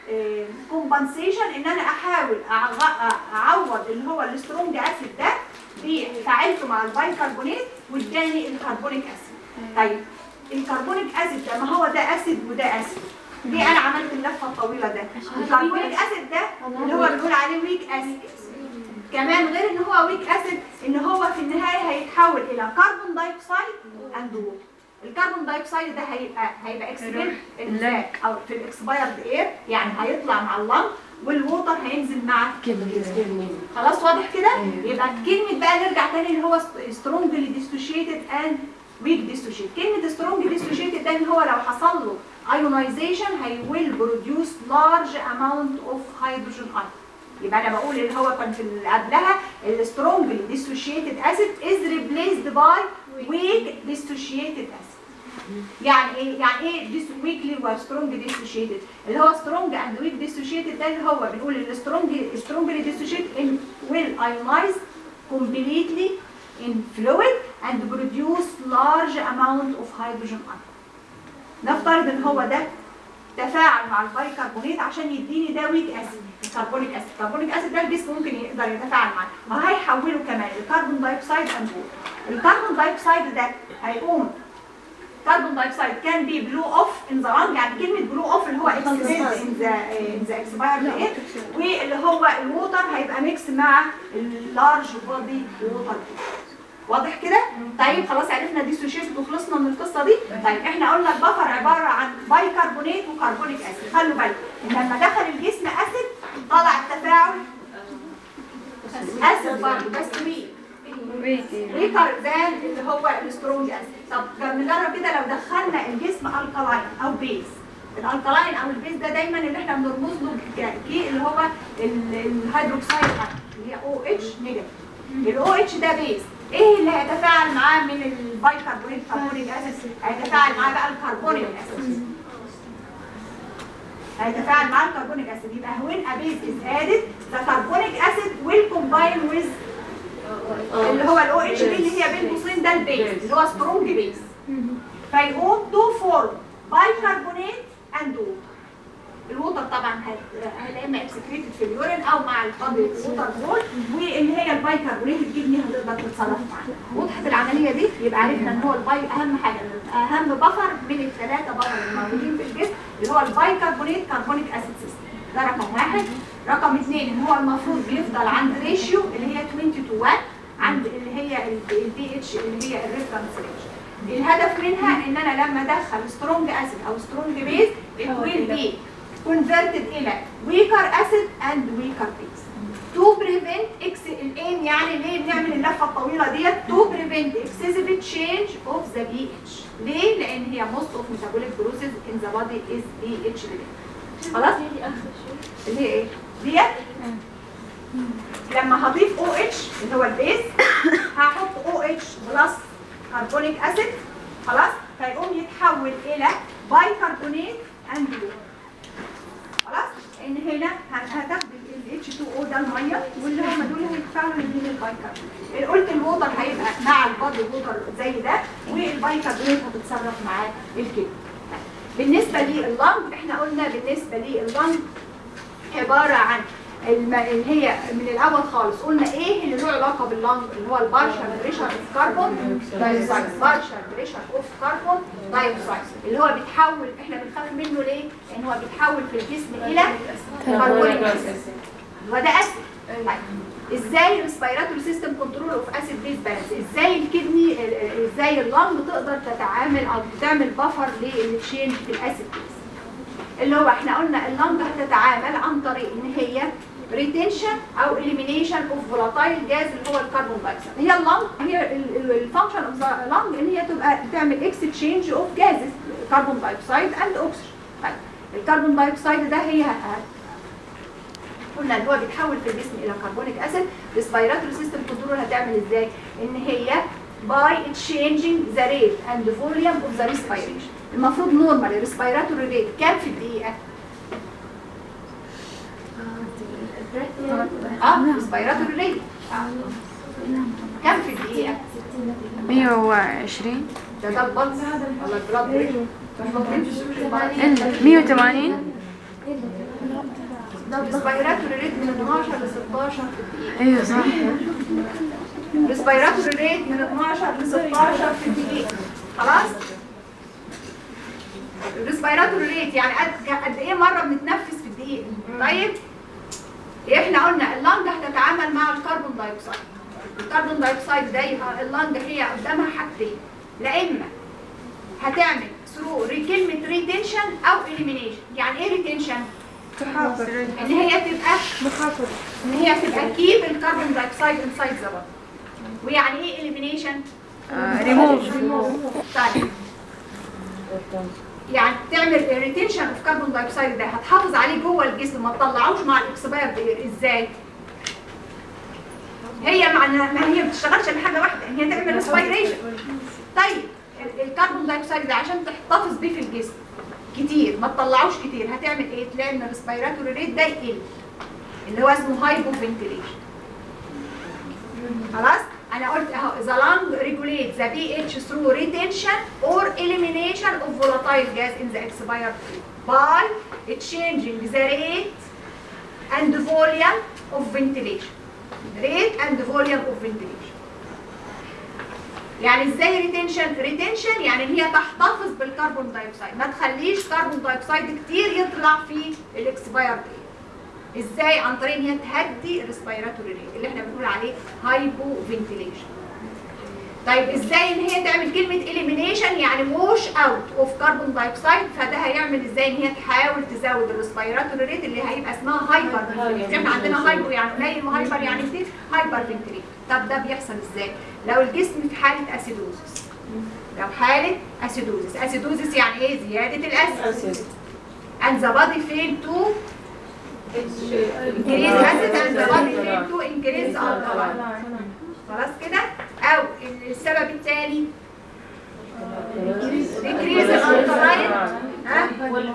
A: كومبنسيشن ان انا احاول أعغ- اعوض اللي هو السترونج اسيد ده بفعلته مع البايكربونات واداني الكربونيك اسيد طيب الكربونيك اسيد ده ما هو ده اسيد وده اسيد ليه انا عملت اللفه الطويله ده الكربونيك اسيد ده اللي هو بنقول عليه ويك اسيد كمان غير ان هو ويك اسيد ان هو في النهايه هيتحول الى كربون دايوكسيد اند ووتر الكربون دايوكسيد ده هيبقى هيبقى اكسبير او في الاكسبايرد اير يعني هيطلع مع اللنج والووتر هينزل مع خلاص واضح كده يبقى كلمه بقى نرجع تاني اللي هو سترونجلي ديستوشيتد اند ويك ديستوشيت كلمه سترونج ديستوشيتد ده ان هو لو حصل له ايونايزيشن هي ويل بروديوس لارج اماونت اوف هيدروجين ايون يبقى انا بقول اللي هو كان في اللي قبلها السترونجلي ديستوشيتد اسيد از ريبليسد باي ويك ديستوشيتد اسيد يعني ايه يعني ايه ديس ويكلي وسترونج ديسوشيتد اللي هو سترونج اند ويك ديسوشيتد ده اللي هو بنقول السترونج سترونجلي ديسوشيتد ان ويل ايونايز completely in fluid and produce large amount of hydrogen ion نفترض ان هو ده تفاعل مع البايكربونات عشان يديني ده ويك اسيد الكربونيك اسيد الكربونيك اسيد ده الجسم ممكن يقدر يتفاعل معاه وهيحوله كمان الكربون دايوكسيد اند الكربون دايوكسيد ده هيقوم كربون دايوكسيد كان بي بلو اوف ان ذا لانج يعني كلمه بلو اوف اللي هو اكسبيرد ان ذا ان ذا اكسبايرد اير واللي هو الووتر هيبقى ميكس مع اللارج بودي ووتر واضح كده؟ طيب خلاص عرفنا ديسوشيشن وخلصنا من القصه دي طيب احنا قلنا البفر عباره عن بايكربونات وكربونيك اسيد خلوا بالكم لما دخل الجسم اسيد طلع التفاعل اسيد برضه بس مين؟ ريكر ذان اللي هو السترونج اسيد طب نجرب كده لو دخلنا الجسم الكلاين او بيز الالكلاين او البيز ده دايما اللي احنا بنرمز له كي اللي هو ال- الهيدروكسيد اتوم اللي هي او اتش نيجاتيف الاو اتش ده بيز ايه اللي هيتفاعل معاه من البايكربونات كربونيك اسيد هيتفاعل معاه بقى الكربونيك اسيد هيتفاعل مع الكربونيك اسيد يبقى when a base is added the carbonic acid will combine with اللي هو الاو اتش دي اللي هي بين قوسين ده البيز اللي هو سترونج بيز فيقوم تو فورم بايكربونات اند ووتر الووتر طبعا هت- هي اما اكسكريتد في اليورين او مع القبل الووتر بول واللي هي البايكربونات الكدني هتقدر تتصرف معاها وضحت العمليه دي يبقى عرفنا ان هو الباي اهم حاجه اهم بفر من الثلاثه بفر الموجودين في الجسم اللي هو البايكربونات كربونيك اسيد سيستم ده رقم واحد رقم اثنين ان هو المفروض بيفضل عند ريشيو اللي هي 20 to 1 عند اللي هي البي اتش اللي هي الريفرنس ريشيو الهدف منها ان انا لما ادخل سترونج اسيد او سترونج بيز it will be converted الى weaker acid and weaker base to prevent ex الايم يعني ليه بنعمل اللفه الطويله ديت to prevent excessive change of the pH ليه؟ لان هي most of metabolic process in the body is pH related خلاص؟ اللي هي ايه؟ ديت لما هضيف او اتش اللي هو البيز هحط او اتش بلس كربونيك اسيد خلاص فيقوم يتحول الى بايكربونات اند خلاص ان هنا هتاخد ال H2O ده الميه واللي هم دول هيتفاعلوا من البايكربونات قلت الووتر هيبقى مع البادي ووتر زي ده والبايكربونات هتتصرف معاه الكلى بالنسبه لللنج احنا قلنا بالنسبه لللنج عباره عن الم... اللي هي من الاول خالص قلنا ايه اللي له علاقه باللنج اللي هو البارشال بريشر اوف كربون دايوكسيد بارشال بريشر اوف كربون دايوكسيد اللي هو بيتحول احنا بنخاف منه ليه؟ لان هو بيتحول في الجسم الى كربونيك اسيد هو ده اسيد طيب ازاي الريسبيراتوري سيستم كنترول اوف اسيد بيز بالانس ازاي الكدني ازاي اللنج تقدر تتعامل او تعمل بفر للتشينج في الاسيد بيز اللي هو احنا قلنا اللنج هتتعامل عن طريق ان هي ريتنشن او اليمينيشن اوف فولاتايل جاز اللي هو الكربون دايوكسيد هي اللنج هي الفانكشن اوف ذا لنج ان هي تبقى تعمل اكستشينج اوف جازز كربون دايوكسيد اند اوكسجين طيب الكربون دايوكسيد ده هي قلنا ان هو بيتحول في الجسم الى كربونيك اسيد الريسبيراتوري سيستم كنترول هتعمل ازاي ان هي باي changing the rate and the volume of the respiration المفروض نورمال الريسبيراتوري ريت كام في الدقيقه اه ريسبيراتوري ريت كام في الدقيقه
E: 120
A: ده ده البلس ولا البلاد بريشر
E: إلا 180
A: ريسبيراتوري ريت من 12 ل 16 في الدقيقة
B: ايوه صح
A: ريسبيراتوري ريت من 12 ل 16 في الدقيقة خلاص الريسبيراتوري ريت يعني قد قد ايه مرة بنتنفس في الدقيقة طيب احنا قلنا اللنج هتتعامل مع الكربون دايوكسيد الكربون دايوكسيد ده يبقى اللنج هي قدامها حاجتين لا اما هتعمل ثرو كلمة ريتنشن او اليمينيشن يعني ايه ريتنشن؟
C: تحافظ
A: ان هي تبقى
C: محافظ
A: ان هي تبقى كيب الكربون دايوكسيد انسايد ذا بودي ويعني ايه اليمينيشن؟
B: ريموف
A: طيب يعني تعمل ريتنشن اوف كربون دايوكسيد ده هتحافظ عليه جوه الجسم ما تطلعوش مع الاكسباير ازاي؟ هي مع ما هي ما بتشتغلش لحاجه واحده ان هي تعمل ريسبيريشن طيب ال- الكربون دايوكسيد ده عشان تحتفظ بيه في الجسم كتير ما تطلعوش كتير هتعمل ايه؟ تلاقي ان الريسبيراتوري ريت ده يقل اللي هو اسمه هايبو فنتيليشن خلاص انا قلت اهو the lung regulates the pH through retention or elimination of volatile gas in the expired fluid by changing the rate and volume of ventilation rate and volume of ventilation يعني ازاي ريتنشن ريتنشن يعني ان هي تحتفظ بالكربون دايوكسيد ما تخليش كربون دايوكسيد كتير يطلع في الاكسبايرد ازاي عن طريق ان هي تهدي الريسبيراتوري ريت اللي احنا بنقول عليه هايبو فنتيليشن طيب ازاي ان هي تعمل كلمه اليمينيشن يعني ووش اوت اوف كربون دايوكسيد فده هيعمل ازاي ان هي تحاول تزود الريسبيراتوري ريت اللي هيبقى اسمها هايبر فنتيليشن احنا عندنا هايبو يعني قليل وهايبر يعني كتير هايبر فنتيليشن طب ده بيحصل ازاي لو الجسم في حاله اسيدوزس لو حاله اسيدوزس اسيدوزس يعني ايه زياده الاسيد and the body fail to increase acid and the body fail to increase alkaline خلاص كده او السبب الثاني increase الالكالاين ها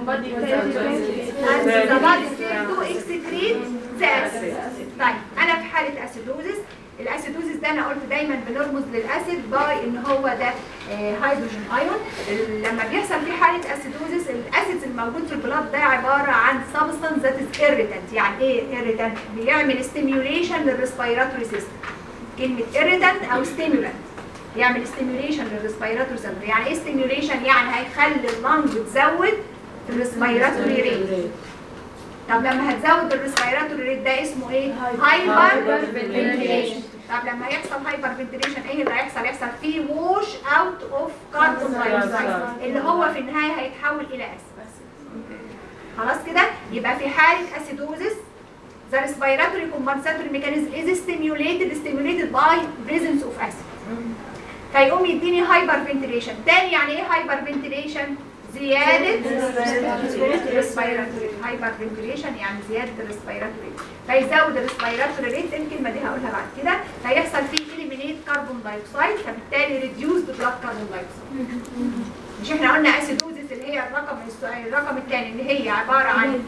A: and the body fail to excrete the acid طيب انا في حاله اسيدوزس الاسيدوزس ده انا قلت دايما بنرمز للاسيد باي ان هو ده آه، هيدروجين ايون لما بيحصل في حاله اسيدوزس الاسيد الموجود في البلاد ده عباره عن سبستانس ذات از irritant يعني ايه irritant بيعمل ستيميوليشن للريسبيراتوري سيستم كلمه irritant او stimulant يعمل ستيميوليشن للريسبيراتوري سيستم يعني ايه ستيميوليشن يعني هيخلي اللنج تزود الريسبيراتوري ريت طب لما هتزود الريسبيراتوري ريت ده اسمه ايه هايبر فنتيليشن طب لما يحصل هايبر فنتيليشن ايه اللي هيحصل يحصل فيه ووش اوت اوف كربون دايوكسيد اللي هو في النهايه هيتحول الى اسيد خلاص كده يبقى في حاله اسيدوزس the respiratory compensatory mechanism is stimulated stimulated by presence of acid فيقوم يديني هايبر فنتيليشن تاني يعني ايه هايبر فنتيليشن زيادة الريسبيراتوري هايبر فنتيليشن يعني زيادة الريسبيراتوري فيزود الريسبيراتوري ريت الكلمة دي هقولها بعد كده فيحصل فيه eliminate كربون دايوكسيد فبالتالي ريديوز بلاد كربون دايوكسيد مش احنا قلنا اسيدوزس اللي هي الرقم الس- الرقم الثاني اللي هي عبارة عن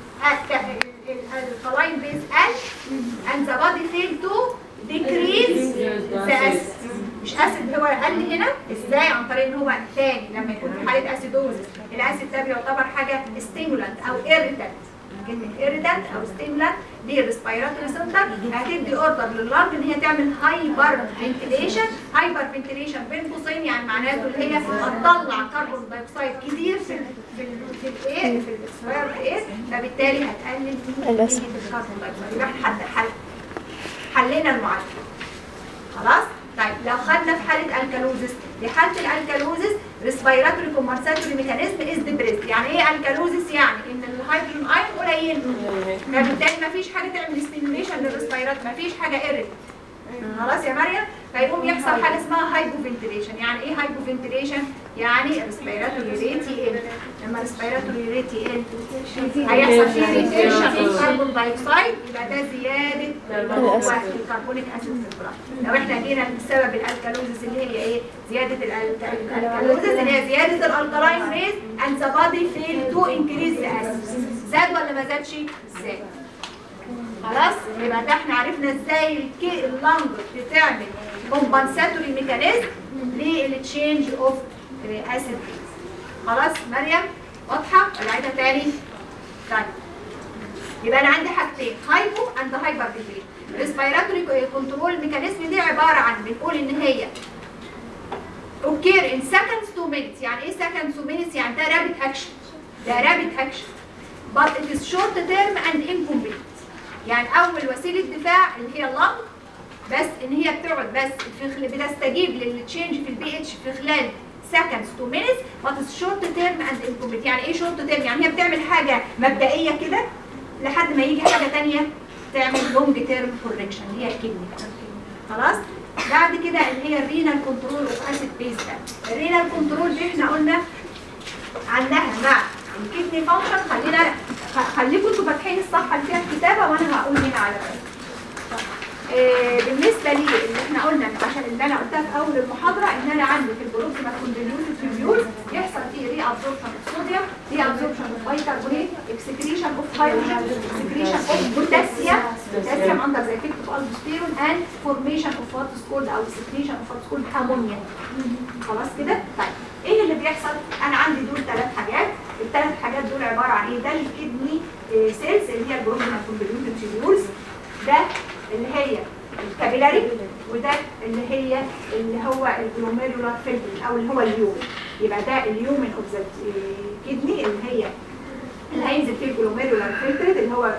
A: الكلاين بيز ال and the body fail to decrease the acid مش اسيد هو قل هنا ازاي عن طريق ان هو تاني لما يكون في حاله اسيدوزس الاسيد ده بيعتبر حاجه ستيمولانت او irritant كلمه irritant او ستيمولانت للريسبيراتوري سنتر هتدي اوردر لللنج ان هي تعمل هايبر فنتيليشن هايبر فنتيليشن بين قوسين يعني معناته اللي هي هتطلع كربون دايوكسيد كتير في ال في ال في الايه في الاكسباير ايه فبالتالي هتقلل كميه الكربون دايوكسيد يبقى احنا حد حل حلينا المعادله خلاص طيب لو خدنا في حاله الكالوزس في حاله الالكالوزس ريسبيراتوري كومبنساتوري ميكانيزم از ديبريست يعني ايه الكالوزس يعني ان الهيدروجين ايون قليل فبالتالي مفيش حاجه تعمل ستيميوليشن للريسبيرات مفيش حاجه ايرت خلاص يا مريم فيقوم يحصل حاجه اسمها هايبو فنتيليشن يعني ايه هايبو فنتيليشن يعني الريسبيراتوري ريت يقل لما الريسبيراتوري ريت يقل هيحصل فيه ريتنشن الكربون دايوكسيد يبقى ده زياده هو الكربونيك اسيد في البلاد لو احنا جينا لسبب الالكالوزس اللي هي ايه زياده الأل- الالكالوزس اللي هي زياده الالكالاين ريت and the body fail to increase the acid زاد ولا ما زادش زاد خلاص يبقى ده احنا عرفنا ازاي الكي اللنج بتعمل كومبنساتوري ميكانيزم للتشينج اوف اسيد خلاص مريم واضحه ولا عيدها تاني طيب يبقى انا عندي حاجتين هايبو اند هايبر فنتيليشن ريسبيراتوري كنترول ميكانيزم دي عباره عن بنقول ان هي occur in seconds to minutes يعني ايه seconds to minutes يعني ده rapid action ده rapid action but it is short term and incomplete يعني اول وسيله دفاع اللي هي اللنج بس ان هي بتقعد بس في خل... بتستجيب للتشينج في البي اتش في خلال seconds to minutes but it's short term and incomplete يعني ايه short term يعني هي بتعمل حاجه مبدئيه كده لحد ما يجي حاجه تانية تعمل لونج تيرم كوركشن اللي هي الكدني خلاص بعد كده اللي هي الرينال كنترول اوف اسيد بيز ده الرينال كنترول دي احنا قلنا عنها مع الكدني فانكشن خلينا خ- خليكم انتوا فاتحين الصفحه اللي فيها الكتابه وانا هقول هنا على آه، بالنسبه لي اللي احنا قلنا عشان اللي انا قلتها في اول المحاضره ان انا عندي في البروكسيمال كونفوليوتد تيبيول يحصل فيه ري ابزوربشن اوف صوديوم ري ابزوربشن اوف بايكربونات اكسكريشن اوف هيدروجين اكسكريشن اوف بوتاسيوم بوتاسيوم اندر ذا افكت اوف البوستيرون اند فورميشن اوف وات كولد او اكسكريشن اوف وات كولد امونيا خلاص كده طيب ايه اللي بيحصل انا عندي دول ثلاث حاجات الثلاث حاجات دول عباره عن ايه ده الكدني سيلز اللي هي البروكسيمال كونفوليوتد تيبيولز ده اللي هي الكابيلاري وده اللي هي اللي هو الجلوميرولار فيلتر او اللي هو اليوم يبقى ده اليومن اوف ذا كدني اللي هي اللي هينزل فيه الجلوميرولار فيلتر اللي هو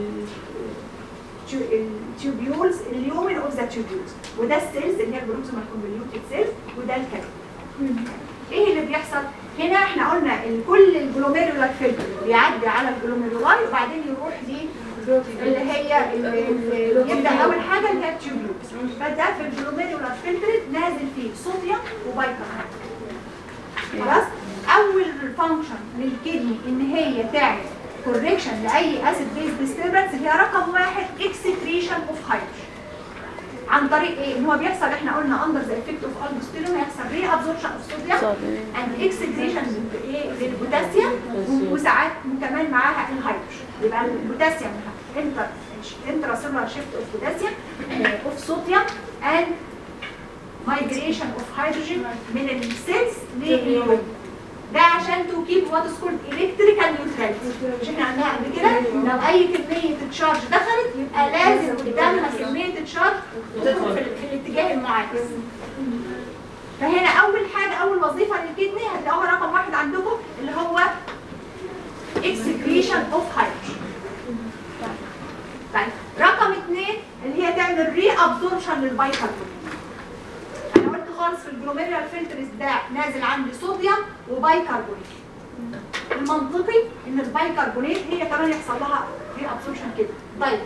A: التيوبيولز اليومن اوف ذا تيوبيولز وده السيلز اللي هي البروكسيمال كونفوليوتد سيلز وده الكابيلاري ايه اللي بيحصل هنا احنا قلنا ان كل الجلوميرولار فيلتر بيعدي على الجلوميرولاي وبعدين يروح ليه اللي هي اللي اللي يبدا اول حاجه اللي هي التيوبيولز فده في الجلوميرولار فلتر نازل فيه صوديوم وبايكربونات خلاص اول فانكشن للكدني ان هي تعمل كوركشن لاي اسيد بيز ديستربنس هي رقم واحد اكسكريشن اوف هيدروجين عن طريق ايه؟ ان هو بيحصل احنا قلنا اندر ذا افكت اوف البوستيرون هيحصل ري ابزوربشن اوف صوديوم اند اكسكريشن ايه للبوتاسيوم وساعات كمان معاها الهيدروجين يبقى البوتاسيوم انتر انترا سيلولار شيفت اوف بوتاسيوم اوف صوديوم اند مايجريشن اوف هيدروجين من السيلز لليوم ده عشان تو كيب وات از كولد الكتريكال نيوتراليتي مش احنا قلناها قبل كده لو اي كميه تشارج دخلت يبقى لازم قدامها كميه تشارج تدخل في, في الاتجاه المعاكس فهنا اول حاجه اول وظيفه للكدني هتلاقوها رقم واحد عندكم اللي هو excretion اوف هيدروجين طيب رقم اثنين اللي هي تعمل ري ابزوربشن للبايكربونات انا قلت خالص في الجلوميريال فلترز ده نازل عندي صوديوم وبايكربونات المنطقي ان البايكربونات هي كمان يحصل لها ري ابزوربشن كده طيب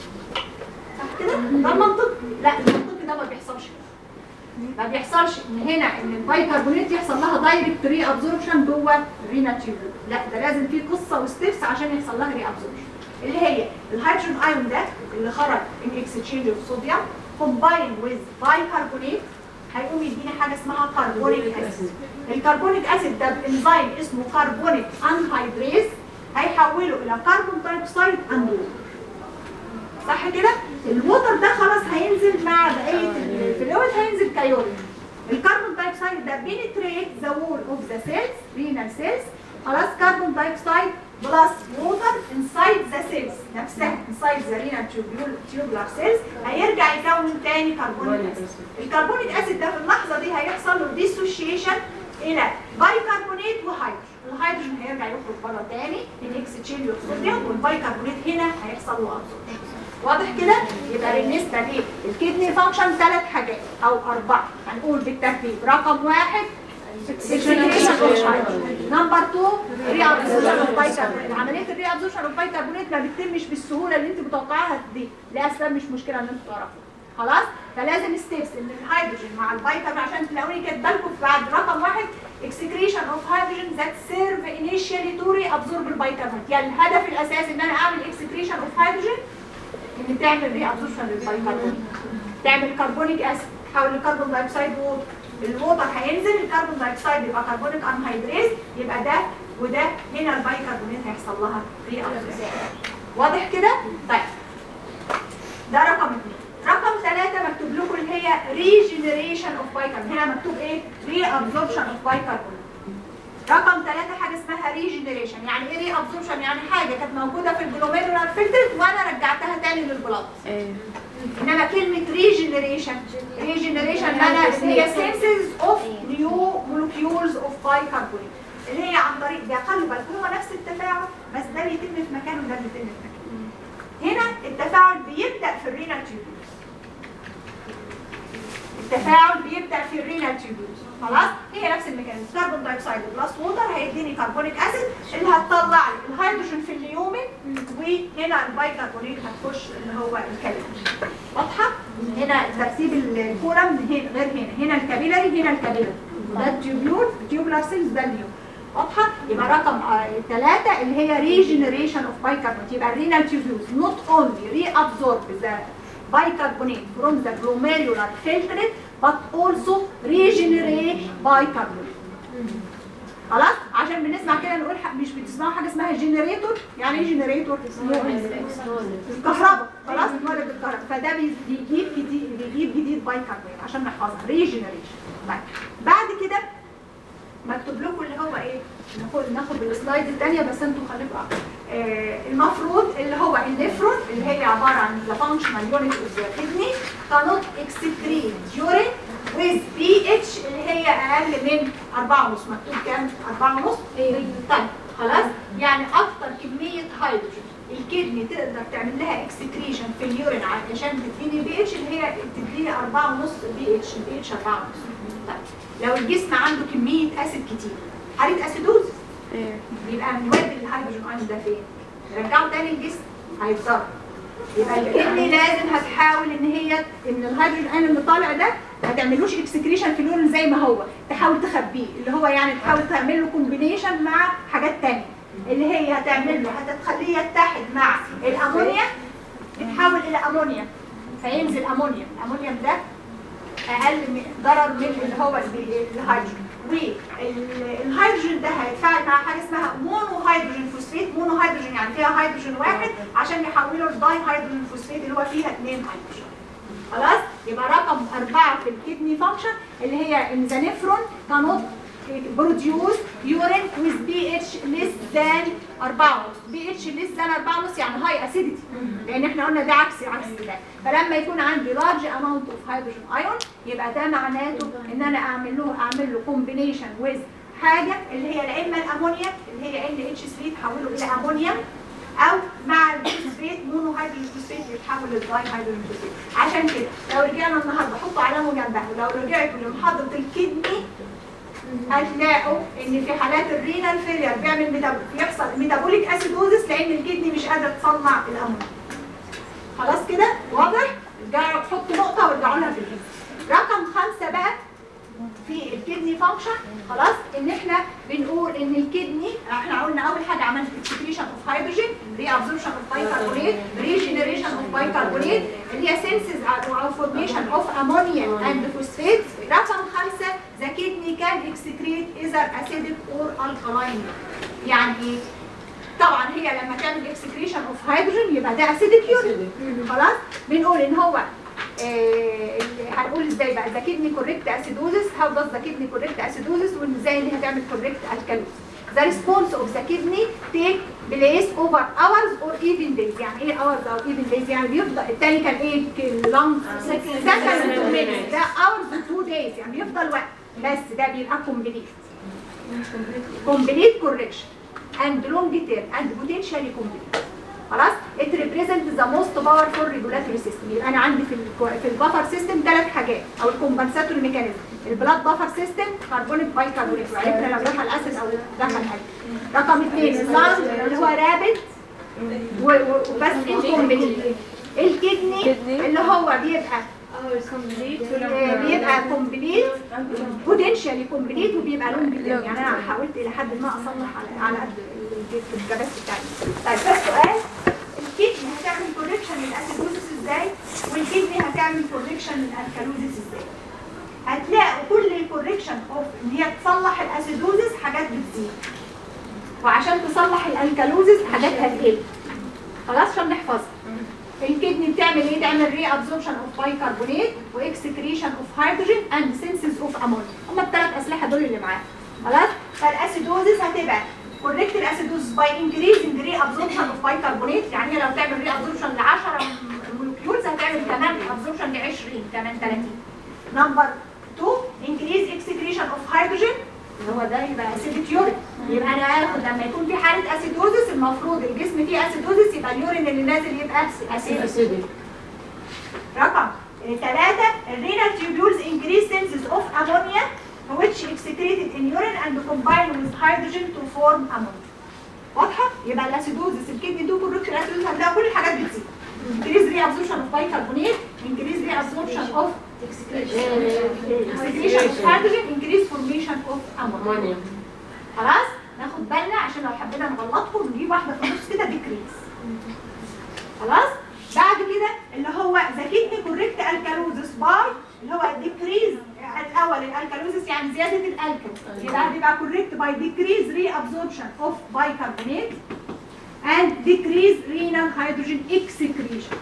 A: صح كده ده المنطق لا المنطقي ده ما بيحصلش كده ما بيحصلش ان هنا ان البايكربونات يحصل لها دايركت ري ابزوربشن جوه الرينا تيوبول لا ده لازم في قصه وستيبس عشان يحصل لها ري ابزوربشن اللي هي الهيدروجين ايون ده اللي خرج ان اكسشينج اوف صوديوم كومباين ويز بايكربونات هيقوم يديني حاجه اسمها كربونيك اسيد الكربونيك اسيد ده بانزيم اسمه كربونيك انهيدريز هيحوله الى كربون دايوكسيد اند ووتر صح كده الووتر ده خلاص هينزل مع بقيه الفلويد هينزل كيورين الكربون دايوكسيد ده بينتريت ذا وول اوف ذا سيلز رينال سيلز خلاص كربون دايوكسيد بلس ووتر انسايد ذا سيلز نفسها انسايد ذا رينال تيوبولار سيلز هيرجع يكون تاني كربونيك اسيد الكربونيك اسيد ده في اللحظه دي هيحصل له ديسوشيشن الى بايكربونات وهيدروجين الهيدروجين هيرجع يخرج بره تاني من اكسشينج اوف صوديوم والبايكربونات هنا هيحصل له ابسوربشن واضح كده يبقى بالنسبه للكدني فانكشن ثلاث حاجات او اربعه هنقول بالترتيب رقم واحد نمبر 2 ري ابزوربشن اوف بايكربونات عمليه الري ابزوربشن اوف بايكربونات ما بتتمش بالسهوله اللي انت متوقعاها دي لاسباب مش مشكله ان انتوا تعرفوا خلاص فلازم ستيبس ان الهيدروجين مع البايكربون عشان تلاقوني كاتبه لكم بعد رقم واحد excretion of hydrogen that serve initially to reabsorb البايكربونات يعني الهدف الاساسي ان انا اعمل excretion of hydrogen ان تعمل ري ابزوربشن للبايكربونات تعمل كربونيك اسيد تحول لكربون دايوكسيد ووتر الووتر هينزل الكربون دايوكسيد يبقى كربونيك انهيدريز يبقى ده وده هنا البايكربونات هيحصل لها ري ابزوربشن واضح كده طيب ده رقم اثنين رقم ثلاثة مكتوب لكم اللي هي regeneration of bicarbonate هنا مكتوب ايه؟ reabsorption of bicarbonate رقم ثلاثة حاجة اسمها لها ريجنريشن يعني ايه ري ابزوربشن يعني حاجه كانت موجوده في الجلوميرولار فلتر وانا رجعتها تاني للبلاد انما كلمه ريجنريشن ريجنريشن معناها ان هي سينسز اوف نيو مولكيولز اوف بايكربونات اللي هي عن طريق ده خلي بالك هو نفس التفاعل بس ده بيتم في مكان وده بيتم في مكان هنا التفاعل بيبدا في الرينال تيوبولز التفاعل بيبدا في الرينال تيوبولز خلاص هي نفس الميكانيزم كربون دايوكسيد بلس ووتر هيديني كربونيك اسيد اللي هتطلع لي الهيدروجين في اليومن وهنا البايكربونات هتخش اللي هو الكالوري واضحه هنا ترتيب الكوره من هنا غير هنا هنا الكابيلاري هنا الكابيلاري ده التيوبيول التيوبولار سيلز ده اليوم واضحه يبقى رقم ثلاثة اللي هي ريجنريشن اوف بايكربونات يبقى الرينال تيوبيولز نوت اونلي ري ابزورب ذا bicarbonate from the glomerular filtrate but also regenerate bicarbonate خلاص عشان بنسمع كده نقول ح- مش بتسمعوا حاجه اسمها جنريتور يعني ايه جنريتور الكهرباء خلاص بتولد الكهرباء فده بي- بيجيب جديد بيجيب جديد بايكربونات عشان نحفظها ريجنريشن طيب بعد كده مكتوب لكم اللي هو ايه ناخد ناخد السلايد الثانيه بس انتوا خليكم آه المفروض اللي هو النفرون اللي هي عباره عن the functional unit of the kidney cannot excrete urine with pH اللي هي اقل من 4.5 مكتوب كام 4.5 طيب خلاص يعني اكتر كميه هيدروجين الكدني تقدر تعمل لها اكسكريشن في اليورين عشان تديني بي اتش اللي هي تديني 4.5 بي اتش البي اتش 4.5 طيب لو الجسم عنده كميه اسيد كتير حاله اسيدوز يبقى نودي الهيدروجين ايون ده فين؟ نرجعه تاني الجسم هيتضرر يبقى الكدني لازم هتحاول ان هي ان الهيدروجين ايون اللي طالع ده ما تعملوش اكسكريشن في اليورين زي ما هو تحاول تخبيه اللي هو يعني تحاول تعمل له كومبينيشن مع حاجات تانية اللي هي هتعمل له هتخليه يتحد مع الامونيا تتحول الى امونيا فينزل امونيا الامونيوم ده اقل من ضرر من اللي هو البي- الهيدروجين والهيدروجين ده هيتفاعل مع حاجه اسمها مونو هيدروجين فوسفيت مونو هيدروجين يعني فيها هيدروجين واحد عشان يحوله لداي هيدروجين فوسفيت اللي هو فيها اثنين هيدروجين خلاص يبقى رقم أربعة في الكدني فانكشن اللي هي ان ذا نفرون cannot produce urine with pH less than 4 pH less than 4 يعني high acidity لان احنا قلنا ده عكس عكس ده فلما يكون عندي large amount of hydrogen ion يبقى ده معناته ان انا اعمل له اعمل له combination with حاجه اللي هي لا اما الامونيا اللي هي NH3 تحوله الى امونيا او مع الفوسفات مونو هيدروجين فوسفات يتحول للداي هيدروجين فوسفات عشان كده لو رجعنا النهارده حطوا علامه جنبها ولو رجعتوا لمحاضره الكدني هتلاقوا ان في حالات الرينال فيلير بيعمل ميتاب... يحصل ميتابوليك اسيدوزس لان الكدني مش قادره تصنع الامونيا خلاص كده واضح ارجعوا حطوا نقطه وارجعوا لها في الكدني رقم خمسة بقى في الكدني فانكشن خلاص ان احنا بنقول ان الكدني احنا قلنا اول حاجه عملت اكسكريشن اوف هيدروجين ري ابزوربشن اوف بايكربونات ريجنريشن اوف بايكربونات اللي هي سينسز او فورميشن اوف امونيا اند فوسفات رقم خمسه ذا كدني كان اكسكريت ايذر اسيدك اور الكالاين يعني ايه؟ طبعا هي لما تعمل اكسكريشن اوف هيدروجين يبقى ده اسيدك يورين خلاص بنقول ان هو آه، اللي هنقول ازاي بقى ذا كدني كوريكت اسيدوزس هاو داز ذا كدني كوريكت اسيدوزس وازاي اللي هتعمل كوريكت الكالوز ذا ريسبونس اوف ذا كدني تيك بليس اوفر اورز اور ايفن دايز يعني ايه اورز او ايفن دايز يعني بيفضل التاني كان ايه لونج سكند تو مينتس ده اورز تو دايز يعني بيفضل وقت بس ده بيبقى كومبليت complete correction and long term and potentially complete خلاص it represents the most powerful regulatory system يبقى انا عندي في ال في البفر سيستم ثلاث حاجات او الكومبنساتوري ميكانيزم البلاد بفر سيستم كربونيك بايكربونيك وعرفنا لو دخل اسيد او دخل حاجه رقم اثنين اللانج اللي هو رابد وبس انكمبليت الكدني اللي هو بيبقى آه، بيبقى كومبليت بوتنشالي كومبليت وبيبقى لون جدا يعني انا حاولت الى حد ما اصلح على على قد الكباس بتاعي طيب بس سؤال الكدني هتعمل كوريكشن للاسيدوزس ازاي والكدني هتعمل كوريكشن للالكالوزس ازاي هتلاقوا كل الكوريكشن اوف ان هي تصلح الاسيدوزس حاجات بتزيد وعشان تصلح الالكالوزس حاجات هتقل خلاص عشان نحفظها الكدني بتعمل ايه؟ تعمل ري ابزوربشن اوف بايكربونات واكسكريشن اوف هيدروجين اند سينسز اوف امونيا هم الثلاث اسلحه دول اللي معاها خلاص فالاسيدوزس هتبقى كوريكت الاسيدوز باي انكريزنج ري ابزوربشن اوف بايكربونات يعني هي لو تعمل ري ابزوربشن ل 10 مولكيولز هتعمل كمان ابزوربشن ل 20 كمان 30 نمبر 2 انكريز اكسكريشن اوف هيدروجين اللي هو ده يبقى اسيدك يورين يبقى انا هاخد لما يكون في حاله اسيدوزس المفروض الجسم فيه اسيدوزس يبقى اليورين اللي نازل يبقى اسيدك رقم ثلاثة الرينال tubules increase senses of ammonia which excreted in urine and combine with hydrogen to form ammonia واضحة؟ يبقى الاسيدوزس الكدني تو كوركت الاسيدوزس هتلاقي كل الحاجات بتزيد increase reabsorption of bicarbonate increase reabsorption of excretion of hydrogen increase formation of ammonia خلاص؟ ناخد بالنا عشان لو حبينا نغلطكم نجيب واحدة في النص كده ديكريز خلاص؟ بعد كده اللي هو ذا كدني كوريكت الكالوزس باي اللي هو ديكريز الاول الالكالوزس يعني زياده الالكل يبقى هتبقى كوريكت باي ديكريز ري ابزوربشن اوف بايكربونات and decrease renal hydrogen excretion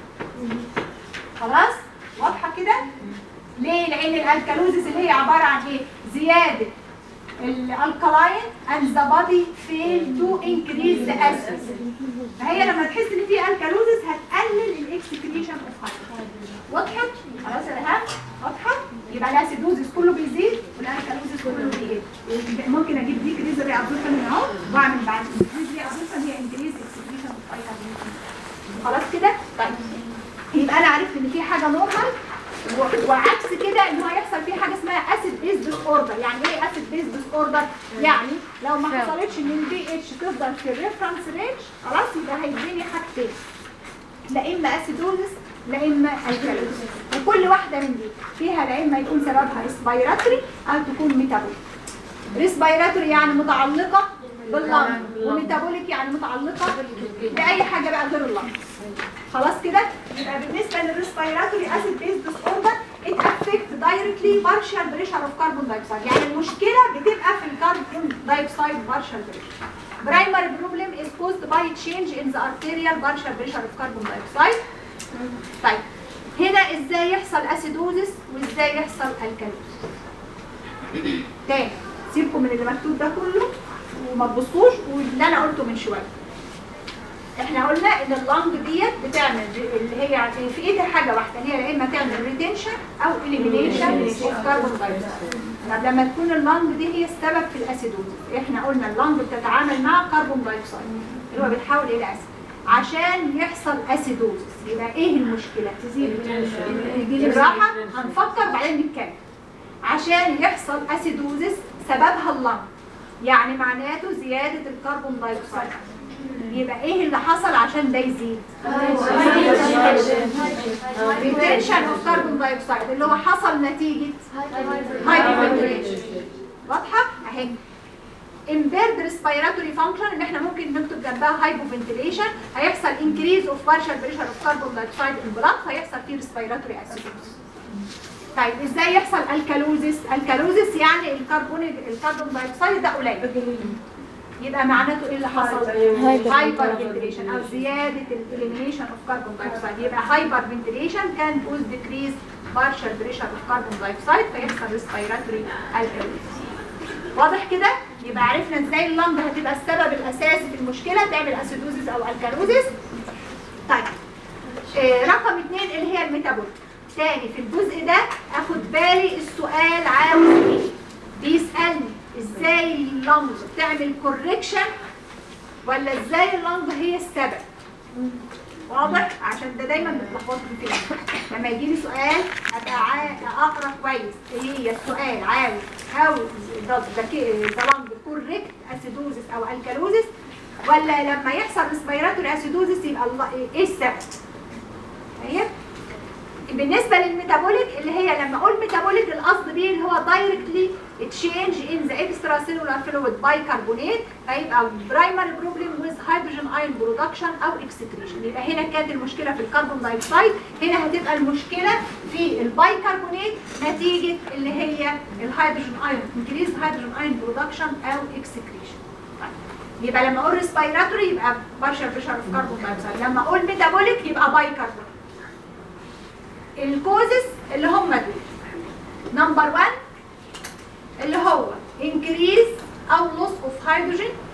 A: خلاص واضحه كده ليه لان الالكالوزس اللي هي عباره عن ايه زياده الالكالاين and the body fail to increase the acid فهي لما تحس ان في الكالوزس هتقلل الاكسكريشن اوف هيدروجين وضحت خلاص يا رهام واضحه يبقى الاسيدوزس كله بيزيد والالكالوزس كله بيقل ممكن اجيب دي كريز ري ابزوربشن من اهو واعمل بعد كريز ري ابزوربشن هي انكريز اكسكريشن اوف هيدروجين خلاص كده طيب يبقى انا عرفت ان في حاجه نورمال و- وعكس كده ان هو يحصل فيه حاجه اسمها اسيد بيز ديس اوردر يعني ايه اسيد بيز ديس اوردر يعني لو ما حصلتش ان البي اتش تفضل في الريفرنس رينج خلاص يبقى هيديني حاجتين لا اما اسيدوزس لا اما الكالوزس وكل واحده من دي فيها لا اما يكون سببها ريسبيراتوري او تكون ميتابوليك ريسبيراتوري يعني متعلقه باللنج وميتابوليك يعني متعلقه باي حاجه بقى غير اللنج خلاص كده يبقى بالنسبه للريسبيراتوري اسيد بيز ديس اوردر it affect directly partial pressure of carbon dioxide يعني المشكله بتبقى في الكربون دايوكسيد partial pressure primary problem is caused by change in the arterial partial pressure of carbon dioxide طيب هنا ازاي يحصل اسيدوزس وازاي يحصل الكالوزس تاني سيبكم من اللي مكتوب ده كله وما تبصوش واللي انا قلته من شويه احنا قلنا ان اللنج ديت بتعمل اللي هي في ايدها حاجه واحده ان هي يا اما تعمل ريتنشن او اليمينيشن اوف كاربون دايوكسيد طب لما تكون اللنج دي هي السبب في الاسيدوز احنا قلنا اللنج بتتعامل مع كربون دايوكسيد اللي هو بيتحول الى اسيد عشان يحصل اسيدوز يبقى ايه المشكله تزيد بالراحه هنفكر بعدين نتكلم عشان يحصل اسيدوزس سببها اللنج يعني معناته زياده الكربون دايوكسيد يبقى ايه اللي حصل عشان ده يزيد ريتنشن اوف كربون دايوكسيد اللي هو حصل نتيجه هايبرفنتيليشن واضحه اهي impaired respiratory function اللي احنا ممكن نكتب جنبها hypoventilation هيحصل increase of partial pressure of carbon dioxide in blood فيحصل فيه respiratory acidosis طيب ازاي يحصل الكالوزيس الكالوزيس يعني الكربون الكربون دايوكسيد ده قليل يبقى معناته ايه اللي حصل هايبر فنتيليشن او زياده الاليمينيشن اوف كربون دايوكسيد يبقى هايبر فنتيليشن كان كوز ديكريز بارشال بريشر اوف كربون دايوكسيد فيحصل ريسبيراتوري الكالوزيس واضح كده يبقى عرفنا ازاي اللنج هتبقى السبب الاساسي في المشكله تعمل اسيدوزيس او الكالوزيس طيب آه رقم اثنين اللي هي الميتابوليك تاني في الجزء ده اخد بالي السؤال عاوز ايه بيسالني ازاي اللنج بتعمل كوركشن ولا ازاي اللنج هي السبب واضح عشان ده دايما بتلخبطني فيه لما يجي لي سؤال ابقى عا- اقرا كويس ايه هي السؤال عاوز هاو ذا لنج كوريكت اسيدوزس او الكالوزس ولا لما يحصل ريسبيراتوري اسيدوزس يبقى الله ايه السبب طيب بالنسبه للميتابوليك اللي هي لما اقول ميتابوليك القصد بيه اللي هو دايركتلي تشينج ان ذا اكسترا سيلولار فلويد بايكربونات فيبقى برايمري بروبلم ويز هيدروجين ايون برودكشن او اكسكريشن يبقى هنا كانت المشكله في الكربون دايوكسيد هنا هتبقى المشكله في البايكربونات نتيجه اللي هي الهيدروجين ايون انكريز هيدروجين ايون برودكشن او اكسكريشن يبقى لما اقول ريسبيراتوري يبقى بارشال بريشر اوف كربون دايوكسيد لما اقول ميتابوليك يبقى بايكربونات الكوزس اللي هم دول نمبر 1 اللي هو increase او loss of hydrogen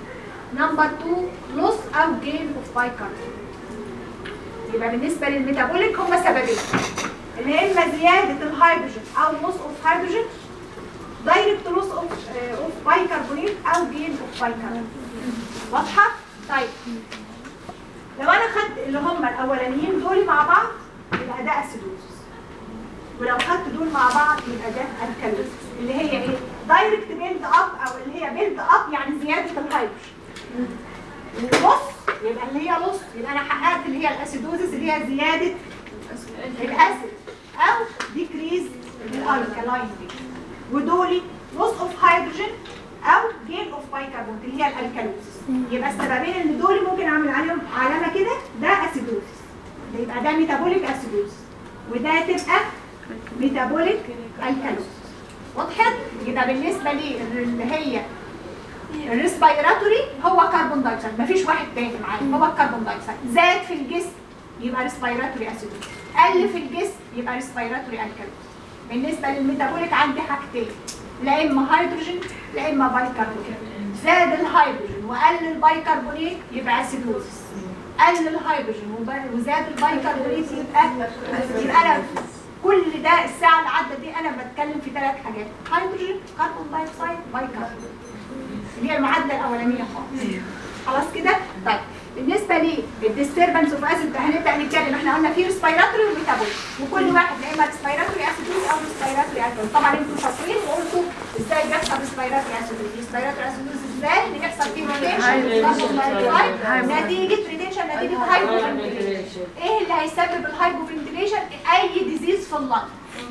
A: نمبر 2 لوس او جين اوف بايكربونيت يبقى بالنسبه للميتابوليك هما سببين اللي هي اما زياده الهيدروجين او لوس اوف هيدروجين دايركت لوس اوف اوف بايكربونيت او جين اوف بايكربونيت واضحه طيب لو انا خدت اللي هم الاولانيين دول مع بعض يبقى ده اسيدوزس ولو خدت دول مع بعض يبقى ده الكالوزس اللي هي ايه دايركت بيلد اب او اللي هي بيلد اب يعني زياده الهيدروجين ولص يبقى اللي هي لص يبقى انا حققت اللي هي الاسيدوزس اللي هي زياده الاسيد او ديكريز الالكالاين ودولي لوس اوف هيدروجين او جين اوف بايكربونات اللي هي الالكالوزس يبقى السببين ان دول ممكن اعمل عليهم علامه كده ده اسيدوزس ده يبقى ده ميتابوليك اسيدوزس وده تبقى ميتابوليك الكالوزس وضحت يبقى بالنسبه لي اللي هي الريسبيراتوري هو كربون دايوكسيد مفيش واحد تاني معايا هو الكربون دايوكسيد زاد في الجسم يبقى ريسبيراتوري اسيدوز قل في الجسم يبقى ريسبيراتوري الكالوز بالنسبه للميتابوليك عندي حاجتين لا اما هيدروجين لا اما بايكربونات زاد الهيدروجين وقل البايكربونات يبقى اسيدوزس قل الهيدروجين وب- وزاد البايكربونات يبقى يبقى انا كل ده الساعه اللي عدت دي انا بتكلم في ثلاث حاجات هيدروجين كربون دايوكسيد بايكربونات اللي هي المعادله الاولانيه خالص خلاص كده طيب بالنسبه لي الديستربنس اوف اسيد هنبدا نتكلم احنا قلنا في ريسبيراتوري وميتابوليك وكل واحد يا اما ريسبيراتوري اسيدوز او ريسبيراتوري الكالوز طبعا انتوا شاطرين وقلتوا ازاي بيحصل ريسبيراتوري اسيدوز ريسبيراتوري اسيدوز ازاي اللي بيحصل فيه ريتنشن نتيجه ريتنشن نتيجه هايبوفنتيليشن ايه اللي هيسبب الهايبوفنتيليشن اي ديزيز في اللنج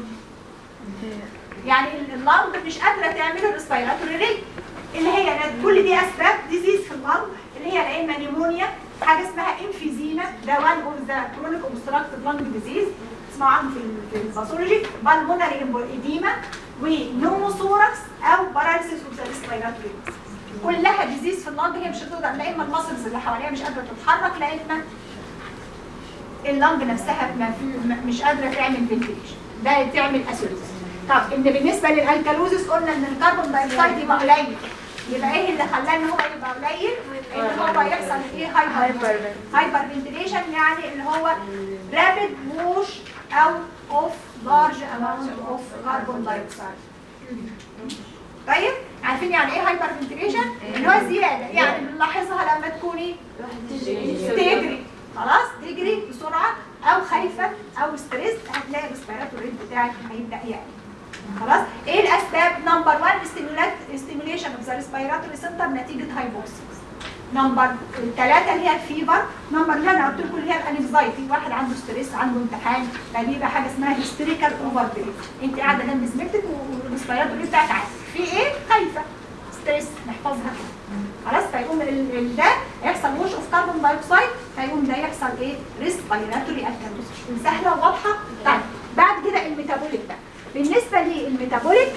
A: يعني اللنج مش قادره تعمل الريسبيراتوري ريت اللي هي كل دي اسباب ديزيز في اللنج اللي هي لا اما نيمونيا حاجه اسمها انفيزيما ده وان اوف ذا كرونيك اوبستراكتيف لانج ديزيز اسمعوا عنه في ال- في الباثولوجي بالمونري ايديما ونوموثوركس او باراليسيس اوف ذا ريسبيراتوري كلها ديزيز في اللنج هي مش هتقدر لا اما المسلز اللي حواليها مش قادره تتحرك لا اما اللنج نفسها ما في ما- مش قادره تعمل فنتيليشن ده تعمل اسيدوز طب ان بالنسبه للالكالوزس قلنا ان الكربون دايوكسيد يبقى قليل يبقى ايه اللي خلاه ان هو يبقى قليل ان هو يحصل ايه هايبر هايبر فنتيليشن يعني اللي هو رابيد ووش اوت اوف لارج اماونت اوف كربون دايوكسيد طيب عارفين يعني ايه هايبر فنتيليشن اللي هو زياده يعني بنلاحظها لما تكوني تجري خلاص تجري بسرعه او خايفه او ستريس هتلاقي الريسبيراتور ريت بتاعك هيبدا يعلى خلاص ايه الاسباب نمبر 1 ستيموليشن اوف ذا ريسبيراتوري سنتر نتيجه هايبوكسيس نمبر ثلاثة اللي هي الفيفر نمبر اللي انا قلت لكم اللي هي الانكزايتي واحد عنده ستريس عنده امتحان فبيبقى حاجه اسمها هيستيريكال اوفر انت قاعده جنب زميلتك والريسبيراتوري بتاعك عالي في ايه خايفه ستريس نحفظها كده خلاص فيقوم ال- ال- ده يحصل وش اوف كربون دايوكسيد فيقوم ده يحصل ايه ريسبيراتوري الكالوز سهله وواضحه طيب بعد كده الميتابوليك ده بالنسبه للميتابوليك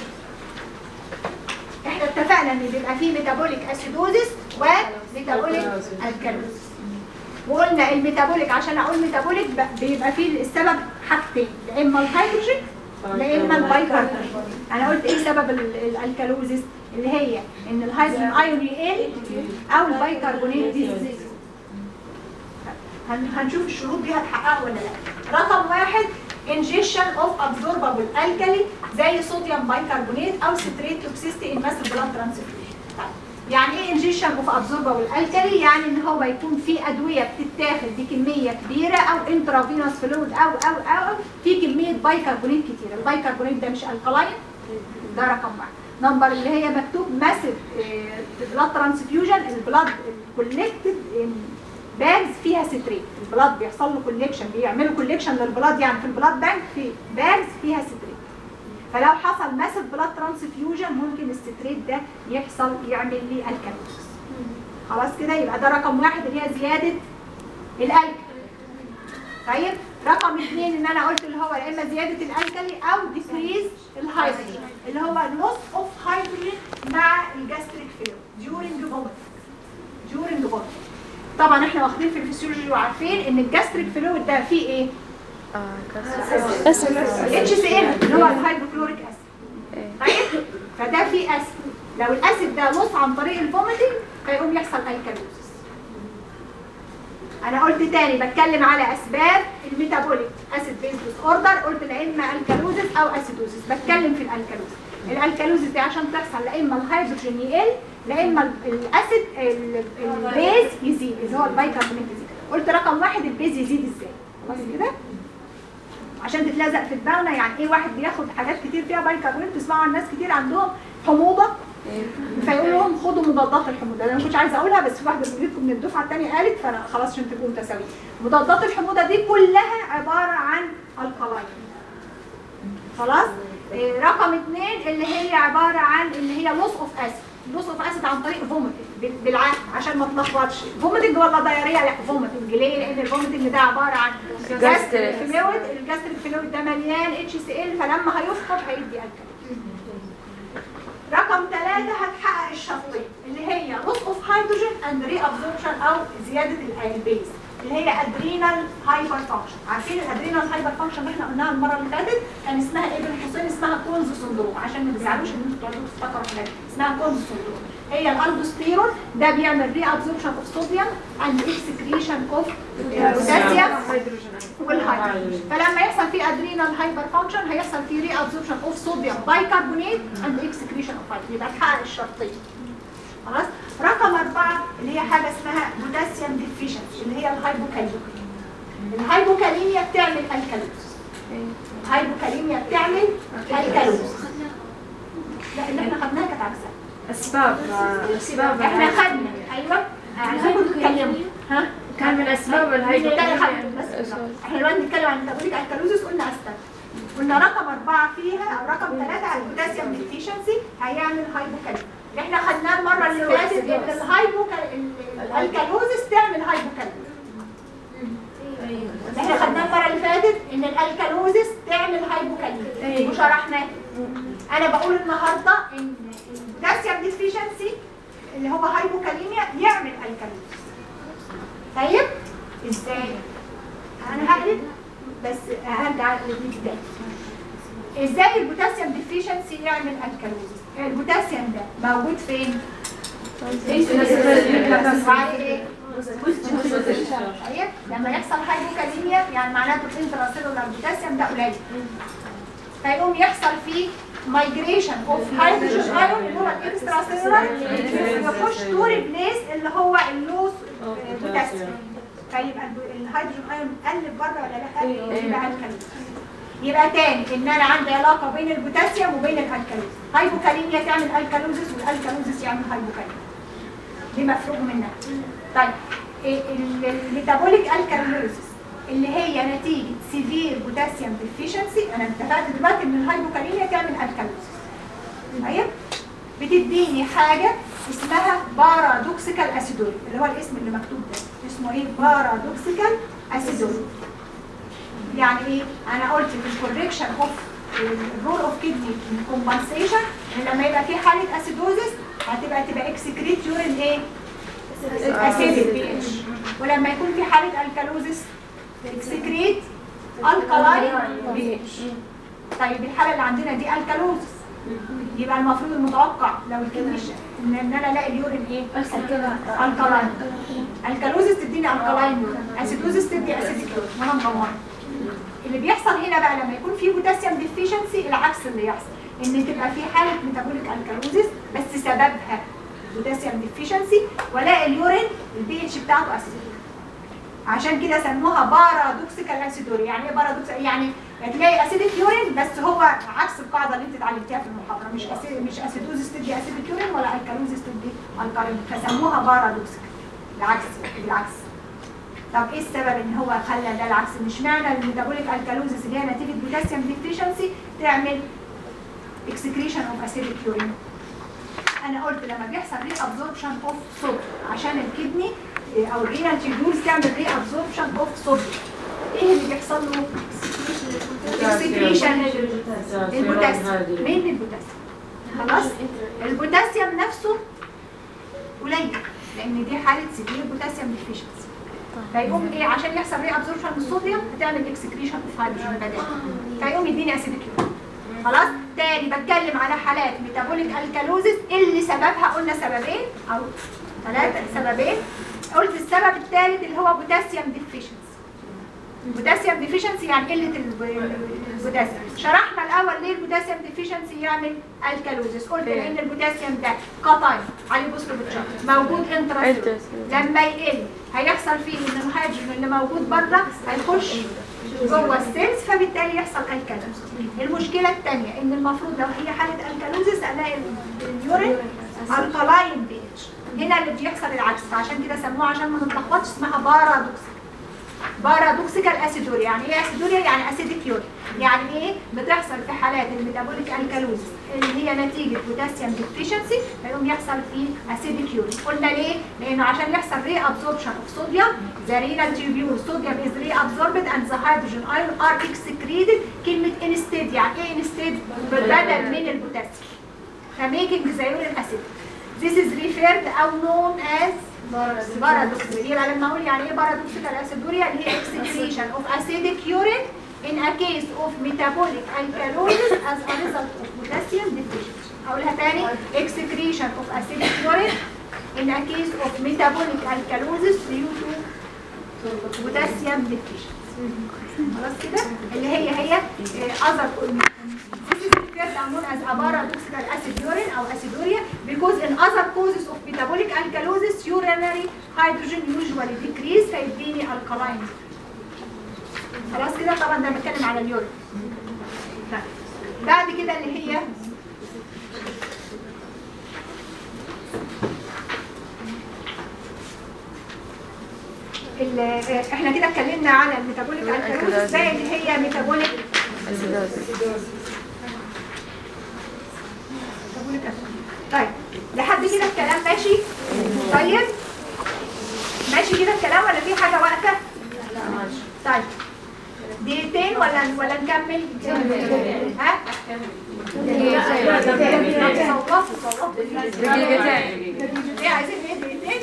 A: احنا اتفقنا ان بيبقى فيه ميتابوليك اسيدوزيس وميتابوليك الكالوز وقلنا الميتابوليك عشان اقول ميتابوليك ب- بيبقى فيه السبب حاجتين يا اما الهيدروجين يا اما البايكربونات انا قلت ايه سبب ال- الالكالوزيس اللي هي ان الهيدروجين ايون يقل او البايكربونات دي هن- هنشوف الشروط دي هتحققها ولا لا رقم واحد ingestion of absorbable alkali زي صوديوم بايكربونات او citrate toxicity in massive blood transfusion طيب يعني ايه ingestion of absorbable alkali يعني ان هو يكون في ادويه بتتاخد بكميه كبيره او intravenous fluid او او او في كميه بايكربونات كتيره البايكربونات ده مش الكلاين ده رقم واحد نمبر اللي هي مكتوب ماسيف بلاد ترانسفيوجن البلاد كولكتد باجز فيها ستريت البلاد بيحصل له كوليكشن بيعملوا كوليكشن للبلاد يعني في البلاد بانك في باجز فيها ستريت فلو حصل ماسيف بلاد ترانسفيوجن ممكن الستريت ده يحصل يعمل لي الكالوسيس خلاص كده يبقى ده رقم واحد اللي هي زياده الالكل طيب رقم اثنين ان انا قلت اللي هو يا اما زياده الالكلي او ديكريز الهيدروجين اللي هو لوس اوف هيدروجين مع الجاستريك فيلو ديورنج فوميت ديورنج فوميت طبعا احنا واخدين في الفسيولوجي وعارفين ان الجاستريك فلويد ده فيه ايه؟ اتش سي ال اللي هو الهيدروكلوريك اسيد طيب فده فيه اسيد لو الاسيد ده لص عن طريق الفوميتنج فيقوم يحصل الكالوزس انا قلت تاني بتكلم على اسباب الميتابوليك اسيد بيز ديس اوردر قلت لا اما الكالوزس او اسيدوزس بتكلم في الالكالوزس الالكالوزس دي عشان تحصل لا اما الهيدروجين يقل لا اما ال- الاسيد ال- البيز يزيد اللي هو البايكربونات يزيد قلت رقم واحد البيز يزيد ازاي خلاص كده عشان تتلزق في دماغنا يعني ايه واحد بياخد حاجات كتير فيها بايكربونات تسمعوا عن ناس كتير عندهم حموضه فيقول لهم خدوا مضادات الحموضه انا ما كنتش عايزه اقولها بس في واحده زميلتكم من الدفعه الثانيه قالت فانا خلاص عشان تبقوا متساويين مضادات الحموضه دي كلها عباره عن القلايم خلاص إيه، رقم اثنين اللي هي عباره عن اللي هي لوس اوف اسيد لوس اوف اسيد عن طريق فوميتنج بالعقل عشان ما تلخبطش فوميتنج ولا دايريا لا فوميتنج ليه لان الفوميتنج ده عباره عن جاستريك فلويد الجاستريك فلويد ده مليان اتش سي ال فلما هيفقد هيدي الكالوري رقم ثلاثة هتحقق الشرطين اللي هي loss of hydrogen and reabsorption أو زيادة ال- البيز اللي هي adrenal hyperfunction عارفين الادرينال هايبر فانكشن اللي احنا قلناها المرة اللي فاتت كان اسمها ابن حسين اسمها كونز سندروم عشان ما تزعلوش ان انتوا تقعدوا تفتكروا حاجات اسمها كونز سندروم هي الالدوستيرون ده بيعمل reabsorption of sodium and excretion of potassium والهيدروجين فلما يحصل في ادرينال هايبر فانكشن هيحصل في ري ابزوربشن اوف صوديوم بايكربونات اند اكسكريشن اوف هيدروجين يبقى اتحقق الشرطين خلاص رقم أربعة اللي هي حاجة اسمها بوتاسيوم ديفيشنسي اللي هي الهايبوكاليميا الهايبوكاليميا بتعمل الكالوز الهايبوكاليميا بتعمل الكالوز لا اللي احنا خدناها كانت عكسها
C: أسباب أسباب
A: احنا خدنا ايوه عايزاكم تتكلموا ها
C: كان من أسباب
A: لا
C: الهيدروجين
A: خدنا بس احنا دلوقتي بنتكلم عن ميتابوليك الكالوزس قلنا استنى قلنا رقم أربعة فيها أو رقم ثلاثة على البوتاسيوم ديفيشنسي هيعمل هايبوكاليميا اللي احنا خدناه المرة اللي فاتت إن الهايبوكالوزس تعمل هايبوكاليميا اللي احنا خدناه المرة اللي فاتت إن الالكالوزس تعمل هايبوكاليميا وشرحناه أنا بقول النهاردة إن البوتاسيوم ديفيشنسي اللي هو هايبوكاليميا يعمل الكالوزس طيب ازاي انا هقلب بس هرجع لدي تاني ازاي البوتاسيوم ديفيشنسي يعمل الكالوزيس البوتاسيوم ده موجود فين وعليه ايه طيب لما يحصل هايبوكاليميا يعني معناته الانتراسيلولار بوتاسيوم ده قليل فيقوم يحصل فيه مايجريشن اوف هيدروجين ايون اللي هو الاكسترا سيلولار يخش تو ريبليس اللي هو اللوس بوتاسيوم فيبقى الب- الهيدروجين ايون قل بره ولا لا؟ قل يبقى الكالوز يبقى تاني ان انا عندي علاقه بين البوتاسيوم وبين الالكالوز هايبوكاليميا تعمل الكالوزس والالكالوزس يعمل هايبوكاليميا دي مفروغ منها طيب ال- ال- الميتابوليك الكالوزس اللي هي نتيجه سيفير بوتاسيوم ديفيشنسي انا اتفقت دلوقتي ان الهايبوكاليميا تعمل الكالوزس طيب بتديني حاجه اسمها بارادوكسيكال اسيدوري اللي هو الاسم اللي مكتوب ده اسمه ايه بارادوكسيكال اسيدوري يعني ايه انا قلت في الكوركشن اوف الرول اوف كيدني كومبنسيشن ان لما يبقى في حاله اسيدوزس هتبقى تبقى اكسكريت يورين ايه اسيدك بي اتش ولما يكون في حاله الكالوزس اكسكريت الكالاين بي اتش طيب الحاله اللي عندنا دي الكالوزس يبقى المفروض المتوقع لو الكدني ش- ان إن انا الاقي اليورين ايه الكالاين الكالوزس تديني الكالاين اسيدوزس تدي اسيدك يورين وانا مغمضه اللي بيحصل هنا بقى لما يكون في بوتاسيوم ديفيشنسي العكس اللي يحصل ان تبقى في حاله ميتابوليك الكالوزيس بس سببها بوتاسيوم ديفيشنسي والاقي اليورين البي اتش بتاعته اسيدك عشان كده سموها بارادوكسيكال اسيدوري يعني ايه بارادوكسيكال يعني تلاقي اسيدك يورين بس هو عكس القاعده اللي انت اتعلمتيها في المحاضره مش أسي... مش اسيدوزيس تدي اسيدك يورين ولا الكالوزيس تدي الكالين فسموها بارادوكسيكال العكس بالعكس طب ايه السبب ان هو خلى ده العكس مش معنى الميتابوليك الكالوزيس اللي هي نتيجه بوتاسيوم ديفيشنسي تعمل اكسكريشن اوف اسيدك يورين انا قلت لما بيحصل ري ابزوربشن اوف صوديوم عشان الكدني إيه، او الرينال تيوبولز تعمل ري ابزوربشن اوف صوديوم ايه اللي بيحصل له اكسكريشن البوتاسيوم مين البوتاسيوم خلاص البوتاسيوم نفسه قليل لان دي حاله سيفير بوتاسيوم ديفيشنسي فيقوم ايه عشان يحصل ري ابزوربشن للصوديوم هتعمل اكسكريشن اوف هيدروجين بدل فيقوم يديني اسيدك يورين خلاص تاني بتكلم على حالات ميتابوليك الكالوزيس اللي سببها قلنا سببين او ثلاثه سببين قلت السبب الثالث اللي هو بوتاسيوم ديفيشنسي البوتاسيوم ديفيشنسي يعني قله الب- البوتاسيوم شرحنا الاول ليه البوتاسيوم ديفيشنسي يعمل الكالوزيس قلت لان البوتاسيوم ده قطعي عليه بوصله بتشرب موجود انتراسيلولر لما يقل هيحصل فيه ان الهيدروجين اللي موجود بره هيخش جوه السيلز فبالتالي يحصل الكالوزيس المشكله الثانيه ان المفروض لو هي حاله الكالوزيس الاقي اليورين الكالاين بي اتش هنا اللي بيحصل العكس فعشان كده سموها عشان ما نتلخبطش اسمها بارادوكس بارادوكسيكال اسيدوريا يعني ايه اسيدوريا يعني اسيديك يورين يعني ايه بتحصل في حالات الميتابوليك الكالوزيس اللي هي نتيجه بوتاسيوم ديفيشنسي فيقوم يحصل فيه اسيديك يورين قلنا ليه لانه عشان يحصل ري ابزوربشن اوف صوديوم ذا رينال تيوبيول صوديوم از ري ابزوربد اند ذا هيدروجين ايون ار اكسكريتد كلمه انستيد يعني ايه انستيد بدل من البوتاسيوم فميكينج ذا يورين اسيد This is referred او known as بارادوكس يبقى لما اقول يعني ايه بارادوكسيكال اسيدوريا اللي هي excretion of acidic urine in a case of metabolic alkalosis as a result of potassium deficiency اقولها تاني excretion of acidic urine in a case of metabolic alkalosis due to potassium deficiency خلاص كده اللي هي هي آه، other This is referred to known as a paradoxical acid urine or aciduria because in other causes of metabolic alkalosis urinary hydrogen usually decrease فيديني alkaline خلاص كده طبعا ده بتكلم على اليورين طيب. بعد كده اللي هي ال- آه، احنا كده اتكلمنا على الميتابوليك الكالوزيس ده اللي هي ميتابوليك ميتابوليك أسيد. طيب لحد كده الكلام ماشي طيب ماشي كده الكلام ولا في حاجه واقفه طيب دقيقتين ولا ولا نكمل ها صوتوا صوتوا ايه عايزين ايه دقيقتين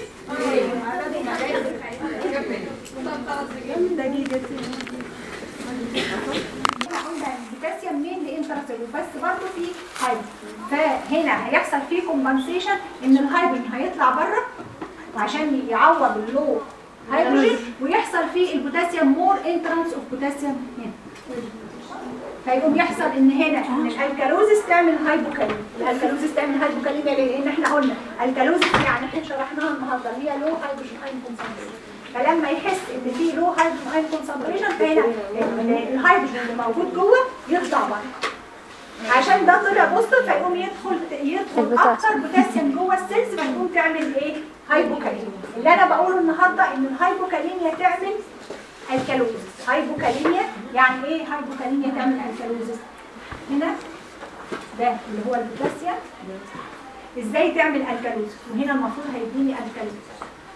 A: البوتاسيوم مين لانتراسيلولر بس برضه في حاجه فهنا هيحصل فيه كومبنسيشن ان الهيدروجين هيطلع بره وعشان يعوض اللو هيدروجين ويحصل فيه البوتاسيوم مور انترانس اوف بوتاسيوم هنا فيقوم يحصل ان هنا ان الالكالوزيس تعمل هايبوكاليميا الالكالوزيس تعمل هايبوكاليميا ليه؟ لان احنا قلنا الكالوزيس يعني احنا شرحناها النهارده اللي هي لو هيدروجين ايون كونسنتريشن فلما يحس ان في لو هيدروجين ايون كونسنتريشن فهنا ال- الهيدروجين اللي موجود جوه يطلع بره عشان ده طلع بوستر فيقوم يدخل يدخل اكتر بوتاسيوم جوه السيلز فيقوم تعمل ايه؟ هايبوكاليميا اللي انا بقوله النهارده ان الهايبوكاليميا تعمل الكالوزيس هايبوكاليميا يعني ايه هايبوكاليميا تعمل الكالوزيس هنا ده اللي هو البوتاسيوم ازاي تعمل الكالوزيس وهنا المفروض هيديني الكالوزيس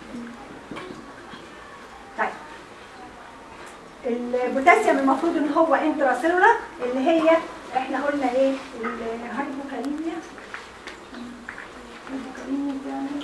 A: طيب البوتاسيوم المفروض ان هو انتراسيلولار اللي هي احنا قلنا ايه الهايبوكاليميا الهايبوكاليميا تعمل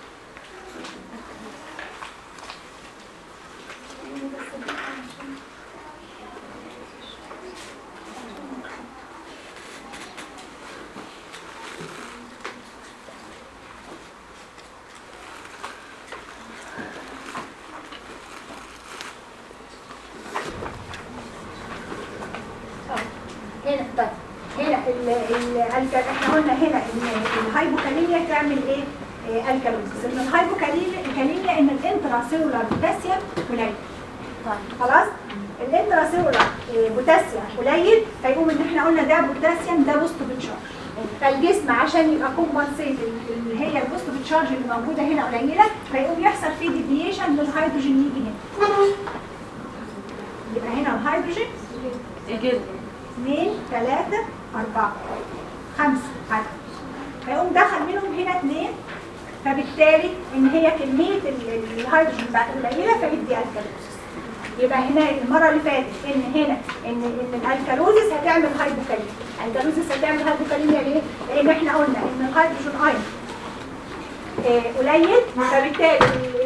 A: هنا طيب هنا ال ال الك- احنا قلنا هنا ان الهايبوكاليميا تعمل ايه؟ إيه الكالوزيس ان الهايبوكاليميا الكاليميا ان الانتراسيلولار بوتاسيوم قليل طيب خلاص الانتراسيلولار إيه، بوتاسيوم قليل فيقوم ان احنا قلنا ده بوتاسيوم ده وسط بتشارج فالجسم عشان يبقى كومبنسيت اللي هي الوسط بتشارج اللي موجوده هنا قليله فيقوم يحصل فيه ديفيشن للهيدروجين يجي هنا يبقى هنا الهيدروجين اثنين ثلاثة أربعة خمسة حاجة فيقوم دخل منهم هنا اثنين فبالتالي ان هي كمية ال- ال- الهيدروجين بقت قليلة فيدي الكالوزيس يبقى هنا المرة اللي فاتت ان هنا ان ان الالكالوزيس هتعمل هايبوكاليميا الكالوزيس هتعمل هايبوكاليميا ليه؟ لان احنا قلنا ان الهيدروجين ايون آه، قليل فبالتالي ال-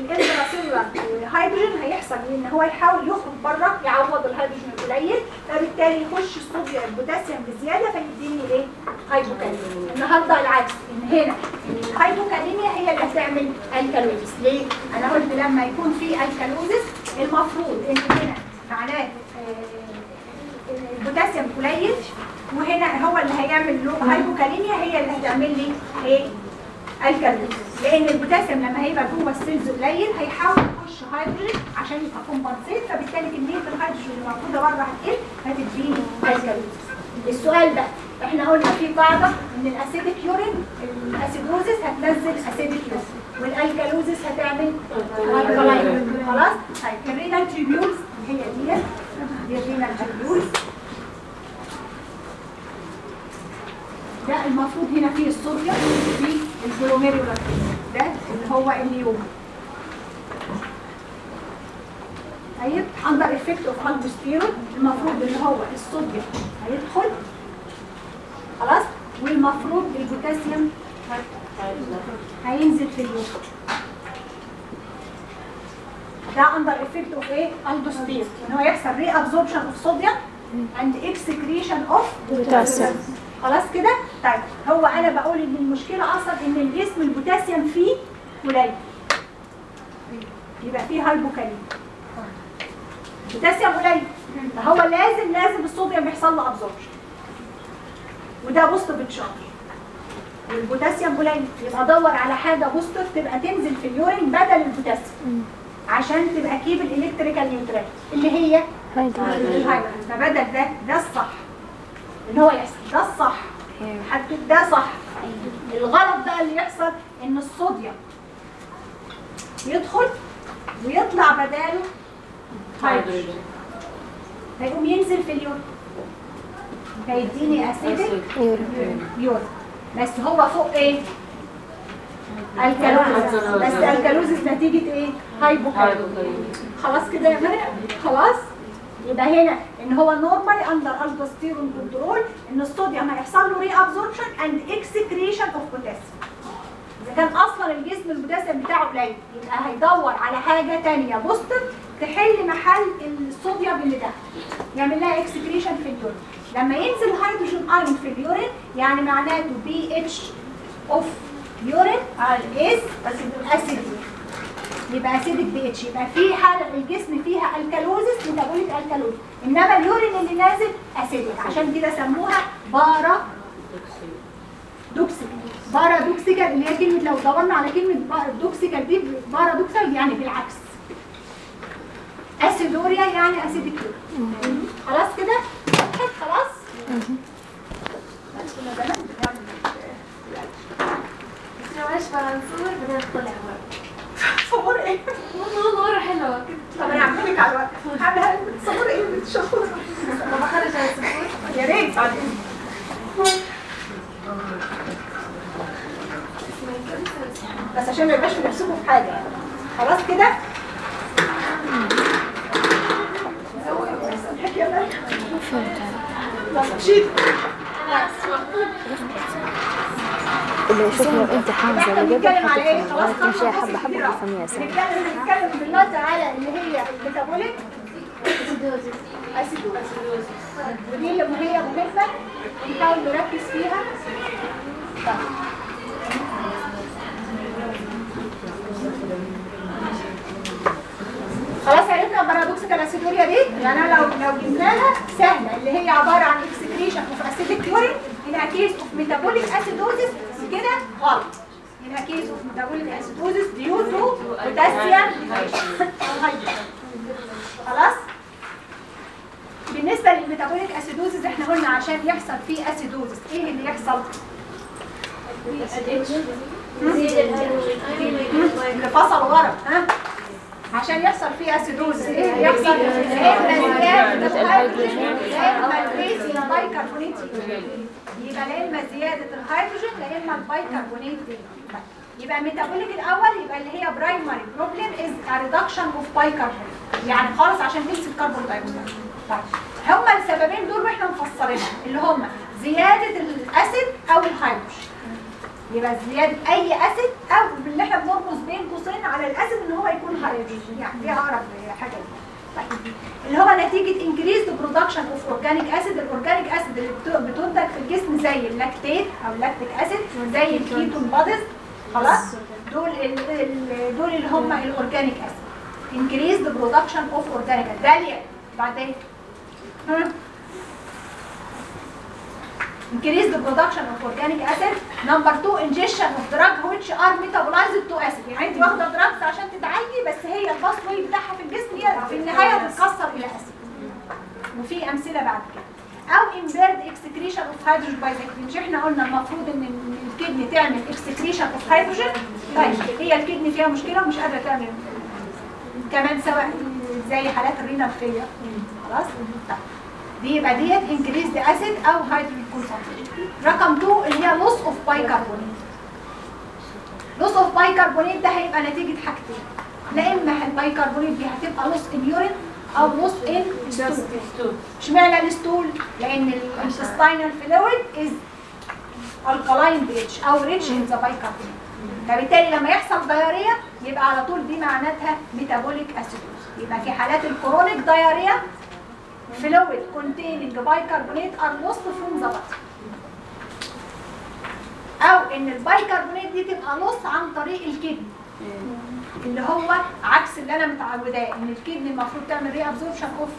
A: الانتراسيلولار هيدروجين هيحصل إيه؟ ان هو يحاول يخرج بره يعوض الهيدروجين القليل فبالتالي يخش الصوديوم البوتاسيوم بزياده فيديني ايه هايبوكاليميا النهارده العكس ان هنا الهايبوكاليميا هي اللي هتعمل الكالوزيس ليه انا قلت لما يكون في الكالوزيس المفروض ان هنا معناه آه، البوتاسيوم قليل وهنا هو اللي هيعمل له هايبوكاليميا هي اللي هتعمل لي ايه الكالوري لان البوتاسيوم لما هيبقى جوه السيلز قليل هيحاول يخش هيدروجين عشان يبقى كومبنسيت فبالتالي كميه الهيدروجين اللي موجوده بره هتقل هتديني الكالوري السؤال ده احنا قلنا في قاعده ان الاسيديك يورين الاسيدوزيس هتنزل اسيديك يورين والالكالوزيس هتعمل الكلاين خلاص طيب الرينال تريبيولز هي ديت دي الرينال تريبيولز ده المفروض هنا فيه الصوديوم في الجلوميرولار ده اللي هو اليوم طيب اندر افكت اوف البوستيرون المفروض اللي هو الصوديوم هيدخل خلاص والمفروض البوتاسيوم هينزل في اليوم ده اندر افكت اوف ايه البوستيرون ان هو يحصل ري ابزوربشن اوف صوديوم اند اكسكريشن اوف
C: بوتاسيوم.
A: خلاص كده طيب هو انا بقول ان المشكله اصلا ان الجسم البوتاسيوم فيه قليل يبقى فيه هايبوكاليميا بوتاسيوم قليل فهو لازم لازم الصوديوم يحصل له ابزوربشن وده بوست بتشارج والبوتاسيوم قليل يبقى دور على حاجه بوستر تبقى تنزل في اليورين بدل البوتاسيوم عشان تبقى كيب الالكتريكال نيوترال اللي هي الهايدروجين فبدل ده ده الصح اللي هو يحصل ده الصح حتى ده صح الغلط بقى اللي يحصل ان الصوديوم يدخل ويطلع بداله هيدروجين هيقوم ينزل في اليورين هيديني اسيدك يورين بس هو فوق ايه الكالوزيس بس الكالوزيس نتيجة ايه هايبوكالوريا خلاص كده يا مريم خلاص يبقى هنا ان هو نورمالي اندر البوستيرون كنترول ان الصوديوم هيحصل له ري ابزوربشن اند اكسكريشن اوف بوتاسيوم اذا كان اصلا الجسم البوتاسيوم بتاعه قليل يبقى هيدور على حاجه ثانيه بوستر تحل محل الصوديوم اللي ده يعمل لها اكسكريشن في اليورين لما ينزل هيدروجين ايون في اليورين يعني معناته بي اتش اوف يورين از اسيد يبقى اسيدك بي اتش يبقى في حاله الجسم فيها الكالوزيس ميتابوليك الكالوز انما اليورين اللي نازل اسيدك عشان كده سموها بارا دوكسيك بارا دوكسيكال اللي هي كلمه لو دورنا على كلمه بارا دوكسيكال دي بارا دوكسيكال يعني بالعكس اسيدوريا يعني اسيدك يورين خلاص كده خلاص بس كنا زمان بنعمل
D: معلش فرنسور بدنا نطلع بره
A: صبور ايه
D: والله مرة حلوة
A: طب انا هعمل لك على الوقت هعملها لك صبور ايه بتشوفوا
D: لما خرج على السفور
A: يا ريت بعدين بس عشان ما يبقاش في نفسكم في حاجه يعني. خلاص كده مشيت
C: اللي شفنا انت حامزه اللي قبل
A: بنتكلم على ايه
C: حطيتها
A: خلاص
C: ولكن شيء
A: خلاص
C: حبه حبه
A: كتير.
C: بالفمية سوا
A: بنتكلم بنتكلم دلوقتي على اللي هي الميتابوليك اسيدوز ودي اللي هي مهمه نحاول نركز فيها طيب. خلاص عرفنا بارادوكسيكال اسيدوريا دي يعني انا لو لو جبناها سهله اللي هي عباره عن اكسكريشن اوف اسيديك يورين ان كيس اوف ميتابوليك اسيدوزيس كده غلط in a case of metabolic acidosis due to potassium hydrogen. خلاص بالنسبه للميتابوليك اسيدوزيس احنا قلنا عشان يحصل فيه اسيدوزيس ايه اللي يحصل اللي فصل ورا ها عشان يحصل فيه اسيدوزيس ايه اللي يحصل يا اما زياده الهيدروجين يا اما البيس الى بايكربونات يبقى لا اما زياده الهيدروجين لا اما البايكربونات يبقى الميتابوليك الاول يبقى اللي هي برايمري بروبلم از ريدكشن اوف بايكربونات يعني خالص عشان نقيس الكربون دايوكسيد طيب هما السببين دول واحنا مفسرينهم اللي هما زياده الاسيد او الهيدروجين يبقى زياده اي اسيد او اللي احنا بنرمز بين قوسين على الاسيد ان هو يكون هيدروجين يعني دي اقرب حاجه دي. طيب اللي هو نتيجه انكريز برودكشن اوف اورجانيك اسيد الاورجانيك اسيد اللي بت- بتنتج في الجسم زي اللاكتيت او اللاكتيك اسيد زي الكيتون بادز خلاص دول ال ال دول اللي هم الاورجانيك اسيد increase the production of organic acid. داليا بعدين ها increase the production of organic acid number two ingestion of drug which are metabolized to acid يعني انت واخده drugs عشان تتعالجي بس هي الباسوي بتاعها في الجسم هي في النهايه تتكسر الى اسيد وفي امثله بعد كده او impaired excretion of hydrogen by the مش احنا قلنا المفروض ان إن الكدني تعمل excretion of hydrogen طيب هي الكدني فيها مشكله ومش قادره تعمل كمان سواء زي حالات الرينال فيلير خلاص طيب. دي يبقى ديت انكريز اسيد او هيدروجين كونسنتريشن رقم 2 اللي هي لوس اوف بايكربونات لوس اوف بايكربونات ده هيبقى نتيجه حاجتين لا اما البايكربونات دي هتبقى لوس ان يورين او لوس ان ستول اشمعنى الستول لان الانتستينال فلويد از الكالاين ريتش او ريتش ان ذا بايكربونات فبالتالي لما يحصل دياريه يبقى على طول دي معناتها ميتابوليك اسيدوز يبقى في حالات الكرونيك دياريه fluid containing bicarbonate are lost from the body او ان البايكربونات دي تبقى lost عن طريق الكدني اللي هو عكس اللي انا متعوداه ان الكدني المفروض تعمل ري ابزوربشن اوف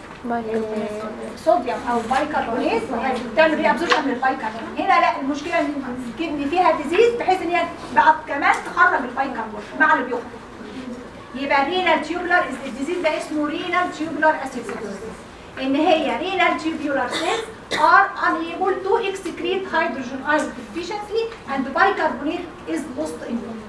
A: صوديوم او بايكربونات بتعمل ري ابزوربشن للبايكربونات هنا لا المشكله ان الكدني فيها ديزيز بحيث ان هي بقت كمان تخرج البايكربونات مع اللي بيخرج يبقى رينال تيوبلر الديزيز ده اسمه رينال تيوبلر اسيدوزيس ان هي renal tubular cells are unable to excrete hydrogen ion efficiently and bicarbonate is lost in them.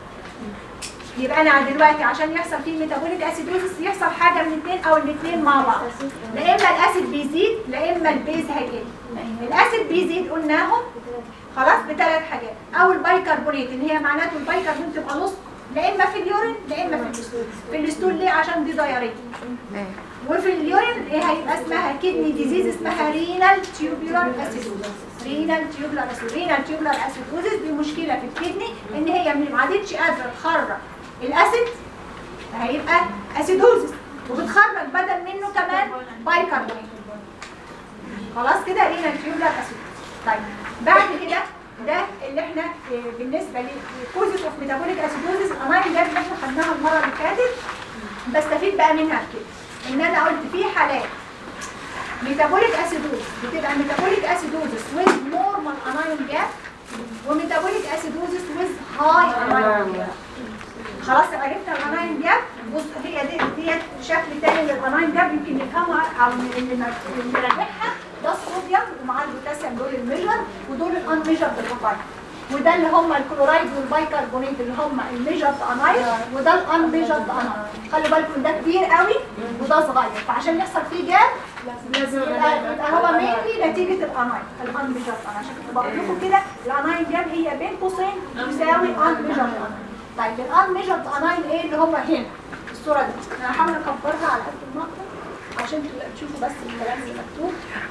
A: يبقى انا دلوقتي عشان يحصل فيه ميتابوليك اسيدوزس يحصل حاجه من الاثنين او الاثنين مع بعض لا اما الاسيد بيزيد لا اما البيز هيقل الاسيد بيزيد قلناهم خلاص بثلاث حاجات او البايكربونات اللي هي معناته البايكربونات تبقى نص لا اما في اليورين لا اما في الستول في الستول ليه عشان دي دايريه وفي اليورين ايه هيبقى اسمها كدني ديزيز اسمها رينال تيوبولار اسيدوزس رينال تيوبولار اسيدوزس رينال تيوبولار اسيدوزس دي مشكله في الكدني ان هي ما عادتش قادره تخرج الاسيد هيبقى اسيدوزس وبتخرج بدل منه كمان بايكربونات خلاص كده رينال تيوبولار اسيدوزس طيب بعد كده ده اللي احنا آه، بالنسبه للكوزيس اوف ميتابوليك اسيدوزس الاماين ده اللي احنا خدناها المره اللي فاتت بستفيد بقى منها بكده ان انا قلت في حالات ميتابوليك اسيدوز بتبقى ميتابوليك اسيدوزس with normal anion gap وميتابوليك اسيدوزس with high anion gap خلاص عرفنا الاناين جاب بص هي دي ديت شكل تاني للاناين جاب يمكن يفهمها او اللي نراجعها ده الصوديوم ومعاه البوتاسيوم دول الميجر ودول الان ميجر بالبوتايم وده اللي هم الكلورايد والبايكربونات اللي هم الميجر اناين وده الان ميجر اناين خلي بالكم ده كبير قوي وده صغير فعشان يحصل فيه جاب يبقى يبقى هو مينلي نتيجه الاناين الان ميجر اناين عشان كده بقول لكم كده الاناين جاب هي بين قوسين يساوي ان ميجر اناين طيب الان ميجر اناين ايه اللي هم هنا الصوره دي انا هحاول اكبرها على قد ما اقدر عشان تبقى تشوفوا بس الكلام اللي مكتوب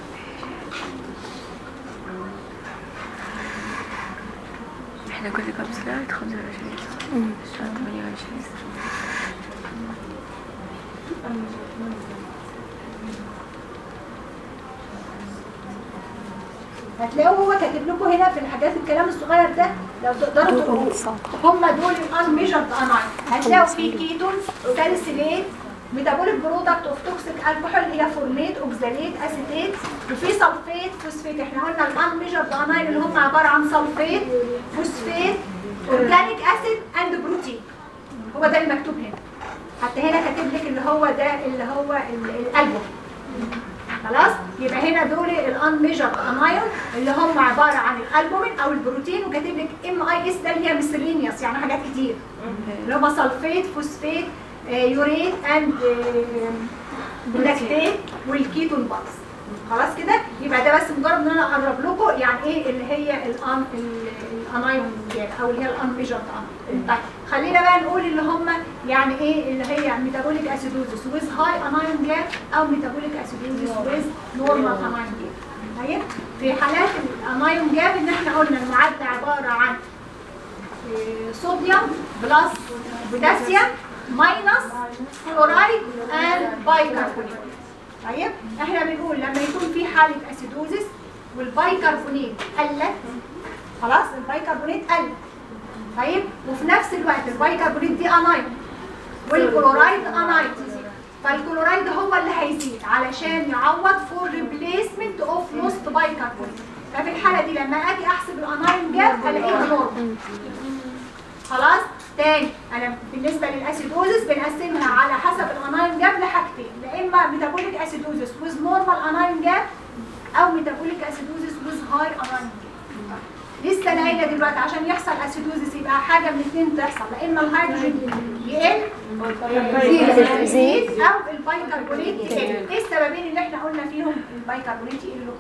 E: احنا كل كام سلايد 25 الساعة 28
A: هتلاقوا هو كاتب لكم هنا في الحاجات الكلام الصغير ده لو تقدروا تقروا هم دول الان ميجرد اناين هتلاقوا في كيتون ساليسيليت ميتابوليك برودكت اوف توكسيك الكحول اللي هي فورميت اوكزاليت اسيتيت وفي سلفيت فوسفيت احنا قلنا الان ميجرد اناين اللي هم عباره عن سلفيت فوسفيت اورجانيك اسيد اند بروتين هو ده اللي مكتوب هنا حتى هنا كاتب لك اللي هو ده اللي هو ال- الالبوم خلاص يبقى هنا دول الان ميجر انايون اللي هم عباره عن الالبومين او البروتين وكاتب لك ام اي اس ده اللي هي مسلينيوس يعني حاجات كتير اللي هم سلفيت فوسفيت آه، يوريت اند لاكتيت والكيتون باكس خلاص كده يبقى ده بس مجرد ان انا اقرب لكم يعني ايه اللي هي الان ال- الانايون جاب او اللي هي الان ميجر طيب خلينا بقى نقول اللي هم يعني ايه اللي هي ميتابوليك اسيدوزس ويز هاي انايون جاب او ميتابوليك اسيدوزس ويز نورمال انايون جاب طيب في حالات الانايون جاب ان احنا قلنا المعادله عباره عن آه، صوديوم بلس بوتاسيوم ماينس كلورايد اند بايكربونات طيب احنا بنقول لما يكون في حاله اسيدوزس والبايكربونات قلت خلاص البايكربونات قلت طيب وفي نفس الوقت البايكربونات دي انايون والكلورايد انايون فالكلورايد هو اللي هيزيد علشان يعوض فور ريبليسمنت اوف لوست بايكربونات ففي الحاله دي لما اجي احسب الانايون جاب الاقيه نورمال خلاص تاني انا بالنسبه للاسيدوزس بنقسمها على حسب الانايون جاب لحاجتين يا اما ميتابوليك اسيدوزس ويز نورمال انايون جاب او ميتابوليك اسيدوزس ويز هاي انايون جاب لسه قايله دلوقتي عشان يحصل اسيدوزس يبقى حاجه من الاثنين تحصل لا اما الهيدروجين يقل يزيد يزيد او البايكربونات يقل ايه السببين اللي احنا قلنا فيهم البايكربونات يقلوا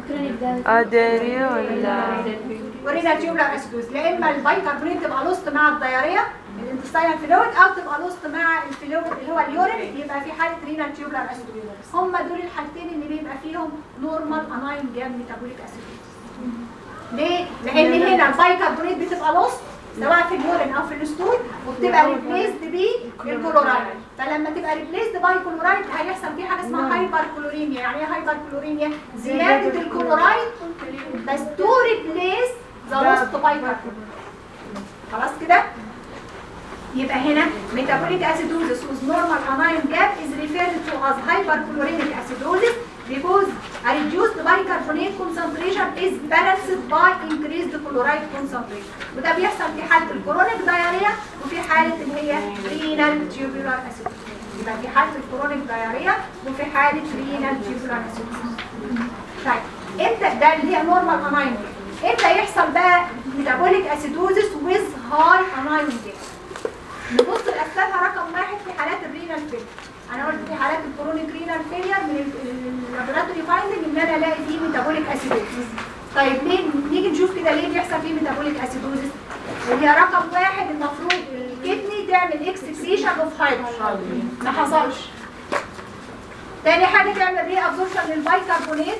E: ادري ولا
A: ورينا تيوبلر اسيدوز لا اما البايكربونات تبقى لوست مع الدياريه الانتستاينال فلويد او تبقى لوست مع الفلويد اللي هو اليورين يبقى في حاله رينال تيوبلر اسيدوز هم دول الحاجتين اللي بيبقى فيهم نورمال اناين جام ميتابوليك اسيدوز ليه؟ لان هنا البايكربونات بتبقى لوست سواء في اليورين او في الستول وبتبقى ريبليسد بالكلورايد فلما تبقى ريبليسد باي كلورايد هيحصل في حاجه اسمها هايبر كلوريميا يعني ايه هايبر كلوريميا زياده الكلورايد بس تو ريبليس ذا لوست بايكربونات خلاص كده يبقى هنا metabolic acidosis with normal anion gap is referred to as hyperchloremic acidosis because a reduced bicarbonate concentration is balanced by increased chloride concentration وده بيحصل في حالة الكرونيك دايريا وفي حالة اللي هي renal tubular acidosis يبقى في حالة الكرونيك دايريا وفي حالة renal tubular acidosis طيب امتى ده اللي هي نورمال انايون امتى يحصل بقى ميتابوليك اسيدوزس ويز هاي انايون جاب نبص لاسبابها رقم واحد في حالات الرينال فيلير انا قلت في حالات الكرونيك رينال فيلير من اللابوراتوري فايندنج ان انا الاقي فيه ميتابوليك اسيدوزس طيب ليه نيجي نشوف كده ليه بيحصل فيه ميتابوليك اسيدوزس اللي هي رقم واحد المفروض الكدني تعمل اكسكسيشن اوف هيدروجين ما حصلش تاني حاجه تعمل ري ابزوربشن للبايكربونات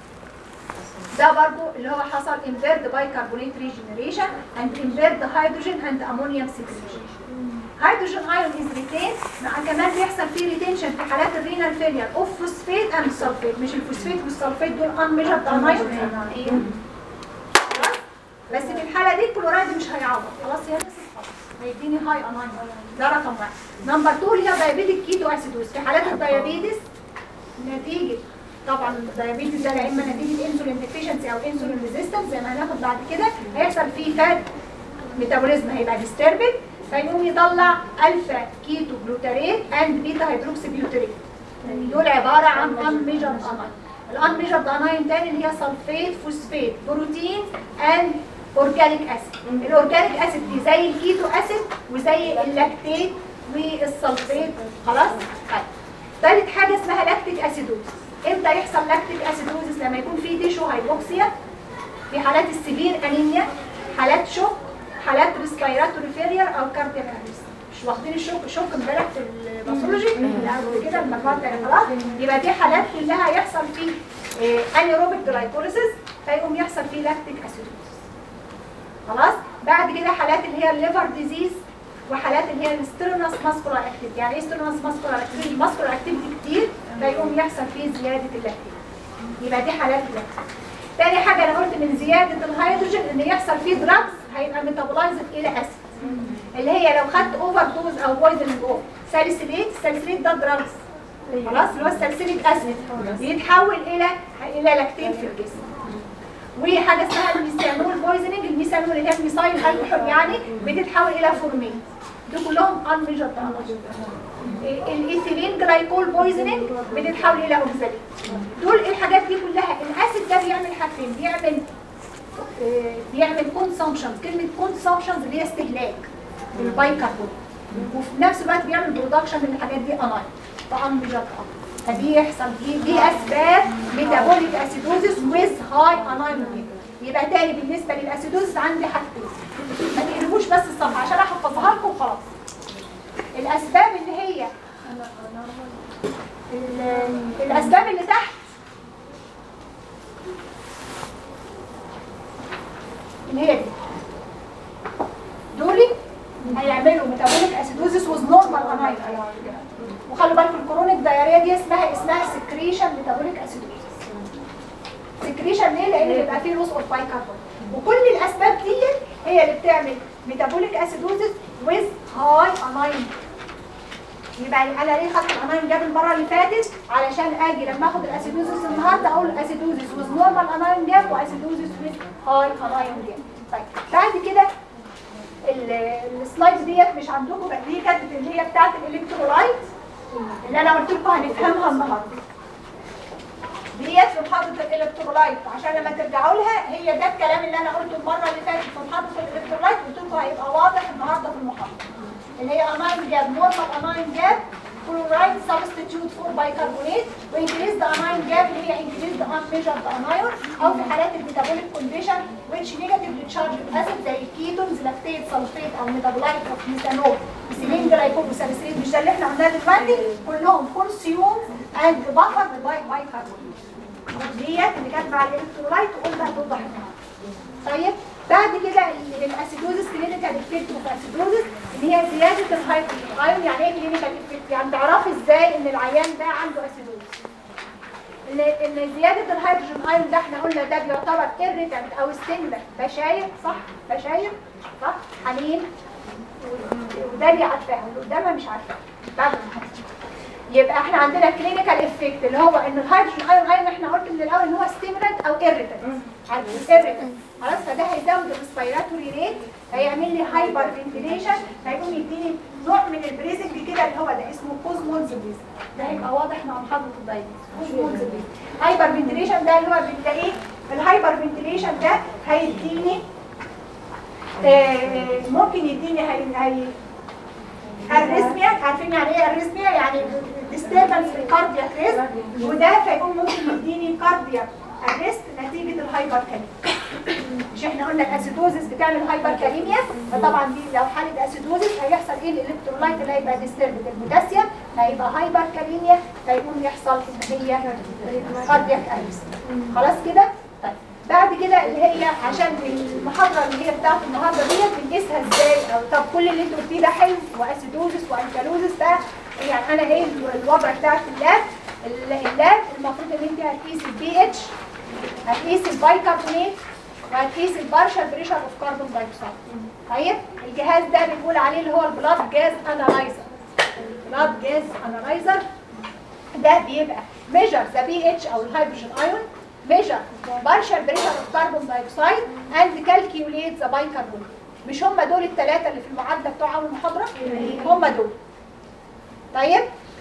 A: ده برضو اللي هو حصل impaired bicarbonate regeneration and impaired hydrogen and ammonium segregation. hydrogen ion is retained مع كمان بيحصل فيه retention في حالات الرينال فيلير اوف فوسفيت اند سلفيت مش الفوسفيت والسلفيت دول unmeasured ion خلاص بس في الحاله دي الكلورايد مش هيعوض خلاص هي نفس الخط هيديني هاي اناين ده رقم واحد نمبر 2 اللي هي دايابيتيك كيتو اسيدوز في حالات الدايابيتس نتيجه طبعا الدايابيتس ده لا اما نتيجه انسولين ديفيشنسي او انسولين ريزيستنس زي ما هناخد بعد كده هيحصل فيه فات ميتابوليزم هيبقى ديستربد فيقوم يطلع الفا كيتو جلوتاريت اند بيتا هيدروكسي بيوتريت دول عباره عن انميجرد اناين الانميجرد اناين تاني اللي هي سلفيت فوسفيت بروتين اند اورجانيك اسيد الاورجانيك اسيد دي زي الكيتو اسيد وزي اللاكتيت والسلفيت خلاص طيب ثالث حاجه اسمها لاكتيك اسيدوز امتى يحصل لاكتيك اسيدوزس لما يكون في تيشو هايبوكسيا في حالات السيفير انيميا حالات شوك حالات ريسبيراتوري فيلير او كاردياك ارست مش واخدين الشوك شوك امبارح في الباثولوجي لا قبل كده المجموعه الثانيه خلاص يبقى دي حالات كلها يحصل فيه انيروبيك جلايكوليسيس فيقوم يحصل فيه لاكتيك اسيدوزس خلاص بعد كده حالات اللي هي الليفر ديزيز وحالات اللي هي الستيرنس ماسكولار اكتيفيتي يعني ايه ستيرنس ماسكولار اكتيفيتي الماسكولار اكتيفيتي كتير فيقوم يحصل فيه زياده اللاكتيك يبقى دي حالات اللاكتيك تاني حاجه انا قلت من زياده الهيدروجين ان يحصل فيه دراجز هيبقى ميتابولايزد الى اسيد اللي هي لو خدت اوفر دوز او بويزنج اوف ساليسيليت الساليسيليت ده دراجز خلاص اللي هو الساليسيليك اسيد يتحول الى الى لاكتين في الجسم وحاجه اسمها الميثانول بويزنينج الميثانول اللي هي الميثايل الكحول يعني بتتحول الى فورمين دول كلهم انميجرد الايثيلين جلايكول بويزنينج بتتحول الى اوكسالين دول الحاجات دي كلها الاسيد ده بيعمل حاجتين بيعمل آه، بيعمل كونسومشن كلمه كونسومشن اللي هي استهلاك البايكربون وفي نفس الوقت بيعمل برودكشن من الحاجات دي اناين فانميجرد اكتر فدي يحصل دي دي اسباب ميتابوليك اسيدوزس ويز هاي اناين يبقى تاني بالنسبه للاسيدوزس عندي حاجتين ما تقلبوش بس الصفحه عشان احفظها لكم وخلاص الاسباب اللي هي ال- الاسباب اللي تحت اللي هي دي
F: ديهيدريشن ليه؟ لان بيبقى فيه لوس اوف بايكربون وكل الاسباب دي هي اللي بتعمل ميتابوليك اسيدوزيس ويز هاي اناين يبقى انا ليه خدت الاناين جاب المره اللي فاتت علشان اجي لما اخد الاسيدوزيس النهارده اقول اسيدوزيس ويز نورمال اناين جاب واسيدوزيس ويز هاي اناين جاب طيب بعد كده ال- السلايد ديت مش عندكم بقى دي كانت اللي هي بتاعت الالكترولايت اللي انا قلت لكم هنفهمها النهارده ديت في محاضره الالكترولايت عشان لما ترجعوا لها هي ده الكلام اللي انا قلته المره اللي فاتت في محاضره الالكترولايت قلت لكم هيبقى واضح النهارده في المحاضره اللي هي اماين جاب نورمال اماين جاب chloride substitute for bicarbonate وانكريز the amine gap اللي هي increase the unmeasured anion او في حالات الميتابوليك كونديشن which negatively charged acid زي الكيتونز لاكتيت سلفيت او ميتابولايت اوف ميثانول سيلين جلايكول وساليسيلين مش ده اللي احنا قلناه دلوقتي كلهم consume and buffer by bicarbonate ديت اللي كانت مع الالكترولايت وقلنا هتوضح النهارده طيب بعد كده ال- الاسيدوزس كلينيكال افكت اوف اسيدوزس اللي هي زياده الهيدروجين ايون يعني ايه كلينيكال افكت يعني تعرفي ازاي ان العيان ده عنده اسيدوزس ان ان زياده الهيدروجين ايون ده احنا قلنا ده بيعتبر irritant او ستيمولانت بشاير صح بشاير صح حنين وده اللي عارفاها واللي قدامها مش عارفاها بعد ما هحكي. يبقى احنا عندنا كلينيكال افكت اللي هو ان الهيدروجين ايون ايون احنا قلت من الاول ان هو ستيمولانت او irritant irritant خلاص فده هيزود الريسبيراتوري ريت هيعمل لي هايبر فنتيليشن هيقوم يديني نوع من البريزنج كده اللي هو ده اسمه كوزمونز بريزنج ده هيبقى واضح مع محاضره الدايبيتس كوزمونز بريزنج هايبر فنتيليشن ده اللي هو بتلاقيه الهايبر فنتيليشن ده هيديني آه، ممكن يديني هي هي الريزميا عارفين يعني ايه الريزميا يعني disturbance في الكاردياك ريست وده فيقوم ممكن يديني كاردياك الريست نتيجة الهايبر كاليميا مش احنا قلنا الاسيدوزس بتعمل هايبر كاليميا فطبعا دي لو حالة اسيدوزس هيحصل ايه الالكترولايت اللي هيبقى ديستربد البوتاسيوم هيبقى هايبر كاليميا فيقوم يحصل ان هي كاردياك اريست خلاص كده طيب بعد كده اللي هي عشان المحاضره اللي هي بتاعت النهارده ديت بنقيسها ازاي او طب كل اللي انتوا قلتيه ده حلو واسيدوزس وانكالوزس ده يعني انا ايه الوضع بتاع في اللاب ال- اللاب المفروض ان انت هتقيس البي اتش هتقيس البايكربونات وهتقيس البارشال بريشر اوف كاربون دايوكسيد طيب الجهاز ده بنقول عليه اللي هو البلاد جاز انالايزر البلاد جاز انالايزر ده بيبقى measure the pH او الهيدروجين ايون measure partial pressure of carbon dioxide and calculate the bicarbonate مش هم دول الثلاثة اللي في المعادلة بتوع أول محاضرة هم دول طيب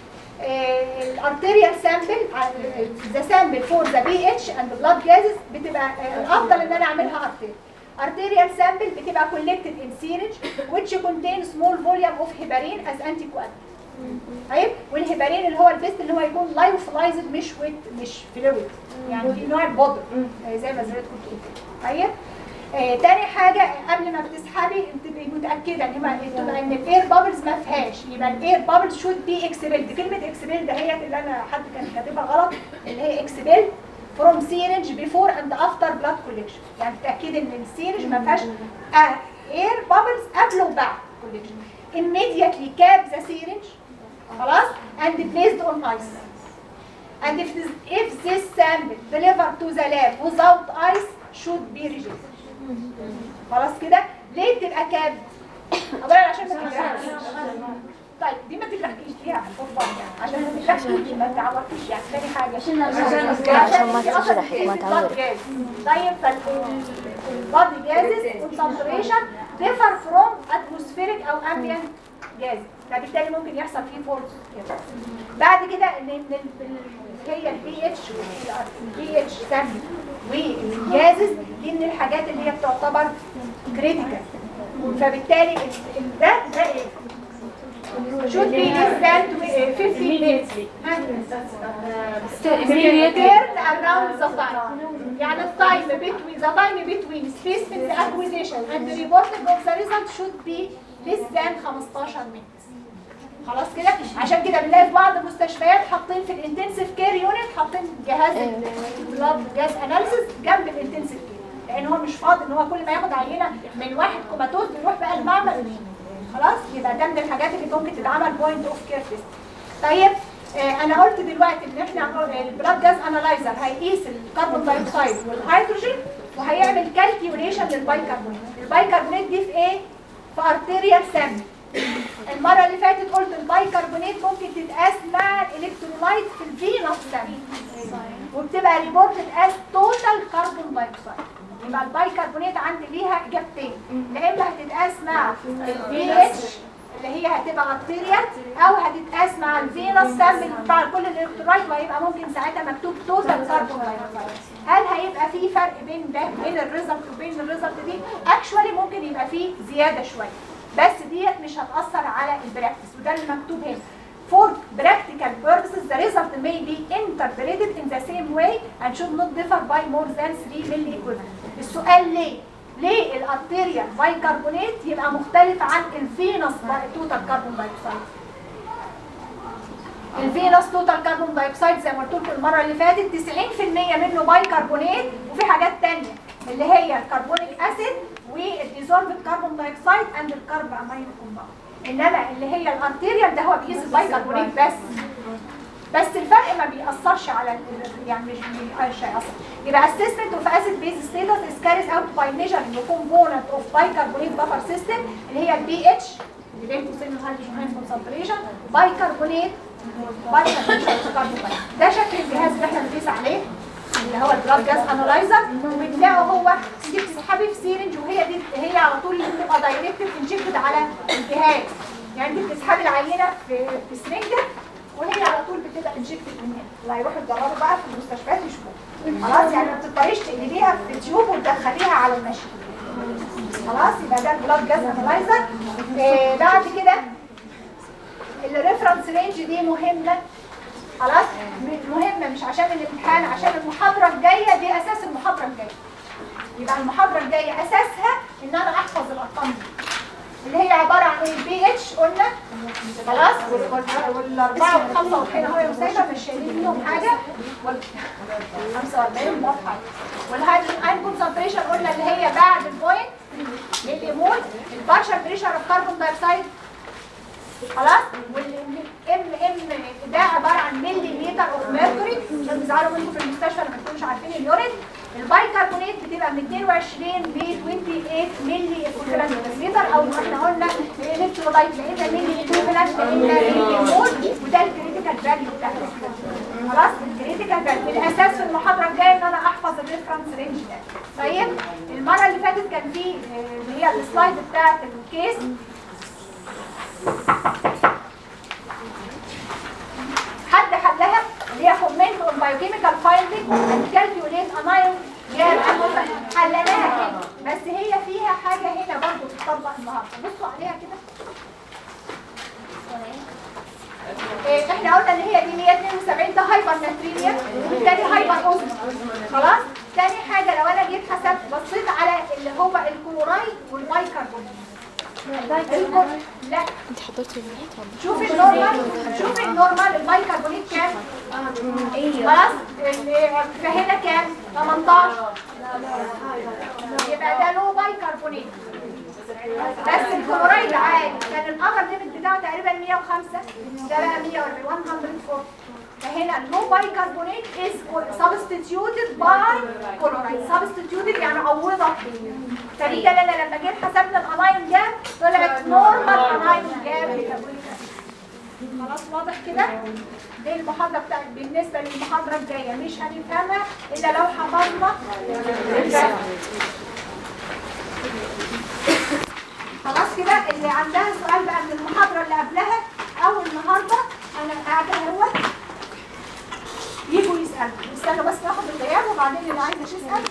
F: الارتيريال سامبل ذا سامبل فور ذا بي اتش اند بلاد جازز بتبقى آه، الافضل ان انا اعملها ارتيريال arterial sample بتبقى collected in syringe which contains small volume of heparin as anticoagulant طيب والهيبارين اللي هو البيست اللي هو يكون لايوفلايزد مش ويت مش فلويد يعني في نوع البودر آه، زي ما زرت كنت قلت طيب آه تاني حاجة قبل ما بتسحبي انت تبقي متأكدة ان ما تبقى ان الاير بابلز ما فيهاش يبقى الاير بابلز شود بي اكسبيلد كلمة اكسبيلد دهيت اللي انا حد كان كاتبها غلط اللي هي اكسبيلد فروم سيرنج بيفور اند افتر بلاد كوليكشن يعني تتأكدي ان السيرنج ما فيهاش اير بابلز قبل وبعد كوليكشن immediately cap the syringe خلاص and placed on ice and if this, if this sample delivered to the lab without ice should be rejected خلاص كده ليه بتبقى كاب اولا عشان ما تجرحش طيب دي ما تجرحكيش ليها فرصه يعني عشان ما تجرحكيش ما تعوركيش يعني تاني حاجه عشان
C: عشان ما تجرحك، ما تعورك.
F: طيب فالبادي جازز concentration differ from atmospheric او ambient جاز فبالتالي ممكن يحصل فيه فورس بعد كده ان إن ال- ال- هي البي اتش والبي اتش سامبل والجازز دي من الحاجات اللي هي بتعتبر كريتيكال فبالتالي ال- ال- ده ده ايه؟ should be less than tw- 15 minutes turn around the time يعني التايم between the time between specimen acquisition and the reporting of the result should be less than 15 minutes خلاص كده عشان كده بنلاقي في بعض المستشفيات حاطين في الانتنسيف كير يونت حاطين جهاز البلاد جهاز اناليسيس جنب الانتنسيف كير لان هو مش فاضي ان هو كل ما ياخد عينه من واحد كوماتوز يروح بقى المعمل خلاص يبقى ده من الحاجات اللي ممكن تتعمل بوينت اوف كير تيست طيب آه، انا قلت دلوقتي ان احنا البلاد جاز انالايزر هيقيس الكربون دايوكسيد والهيدروجين وهيعمل كالكيوليشن للبايكربونات البايكربونات دي في ايه في ارتيريال سامبل المره اللي فاتت قلت البايكربونات ممكن تتقاس مع الالكترولايت في الفينوس سامبل وبتبقى ريبورتد از توتال كربون دايوكسيد يبقى البايكربونات عندي ليها اجابتين يا اما هتتقاس مع البي اتش اللي هي هتبقى ارتيريال او هتتقاس مع الفينوس سامبل بتاع كل الالكترولايت وهيبقى ممكن ساعتها مكتوب توتال كربون دايوكسيد هل هيبقى في فرق بين ده بين الريزلت وبين الريزلت دي اكشوالي ممكن يبقى في زياده شويه بس ديت مش هتاثر على البراكتس وده اللي مكتوب هنا For practical purposes, the result may be interpreted in the same way and should not differ by more than 3 milli equivalent. السؤال ليه؟ ليه الارتيريال بايكربونات يبقى مختلف عن الفينوس توتال كربون دايوكسيد؟ الفينوس توتال كربون دايوكسيد زي ما قلت لكم المره اللي فاتت 90% منه بايكربونات وفي حاجات تانية اللي هي الكربونيك اسيد والديزولفد كربون دايوكسيد اند الكرب امين كومباوند انما اللي هي الارتيريال ده هو بيقيس البايكربونات بس بس الفرق ما بيأثرش على ال- يعني مش مش هيأثر يبقى assessment of acid base status is carried out by measuring the component of bicarbonate buffer system اللي هي البي اتش اللي بين قوسين الهيدروجين concentration bicarbonate bicarbonate ده شكل الجهاز اللي احنا بنقيس عليه اللي هو البلاد جاز انالايزر وبتلاقوا هو انت بتسحبي في سيرنج وهي دي هي على طول اللي بتبقى دايركتد انجكتد على الجهاز يعني انت بتسحبي العينه في في سرنجه وهي على طول بتبقى انجكتد من هنا اللي هيروحوا يتدربوا بقى في المستشفيات يشوفوها خلاص يعني ما بتضطريش تقلبيها في تيوب وتدخليها على المشي خلاص يبقى ده البلاد جاز انالايزر آه بعد كده الريفرنس رينج دي مهمه خلاص م- مهمه مش عشان الامتحان عشان المحاضره الجايه دي اساس المحاضره الجايه يبقى المحاضره الجايه اساسها ان انا احفظ الارقام دي اللي هي عباره عن ايه البي اتش قلنا خلاص وال- وال- والاربعه والخمسه والحين اهو يا مسيبه مش شايلين منهم حاجه وال 45 ده حاجه والهيدروجين اين كونسنتريشن قلنا اللي هي بعد البوينت ملي مول البارشال بريشر اوف كربون دايوكسيد خلاص والام ام ده عباره عن ملي لتر اوف ميركوري عشان تزعلوا منكم في المستشفى لما تكونوش عارفين اليورين البايكربونات بتبقى من 22 ل 28 ملي ايكوفالنت لتر او احنا قلنا الالكترولايت لقينا ملي ايكوفالنت لقينا ملي مول وده الكريتيكال فاليو بتاعنا خلاص الكريتيكال فاليو الاساس في المحاضره الجايه ان انا احفظ الريفرنس رينج ده طيب المره اللي فاتت كان في آه، اللي هي السلايد بتاعت الكيس حد حلها اللي هي كومنت اون بايوكيميكال فايندينج اند كالكيوليت انايون جاب حلناها هنا بس هي فيها حاجه هنا برضه بتطبق النهارده بصوا عليها كده إيه، احنا قلنا ان هي دي 172 ده هايبر ناتريميا والتاني هايبر اوزمو خلاص تاني حاجه لو انا جيت حسبت بصيت على اللي هو الكلورايد والبايكربونات الكل- لا
C: انت حضرتي البنات
F: شوف النورمال شوف النورمال البايكربونات كام خلاص ال- فهنا كام 18 يبقى ده لو بايكربونات بس الكلورايد عالي كان الابر ليميت بتاعه تقريبا 105 ده بقى 140 104 فهنا اللو بايكربونات از سبستيتيوتد باي كلورايد سبستيتيوتد يعني عوضت فدي انا لما جيت حسبنا الاناين جاب طلعت نورمال اناين جاب خلاص واضح كده دي المحاضرة بتاعت بالنسبة للمحاضرة الجاية مش هنفهمها إلا لو حفظنا الفهم. خلاص كده اللي عندها سؤال بقى من المحاضرة اللي قبلها أو النهاردة أنا قاعدة اهوت يجوا يسألوا استنوا بس ناخد الغياب وبعدين اللي عايزة تسأل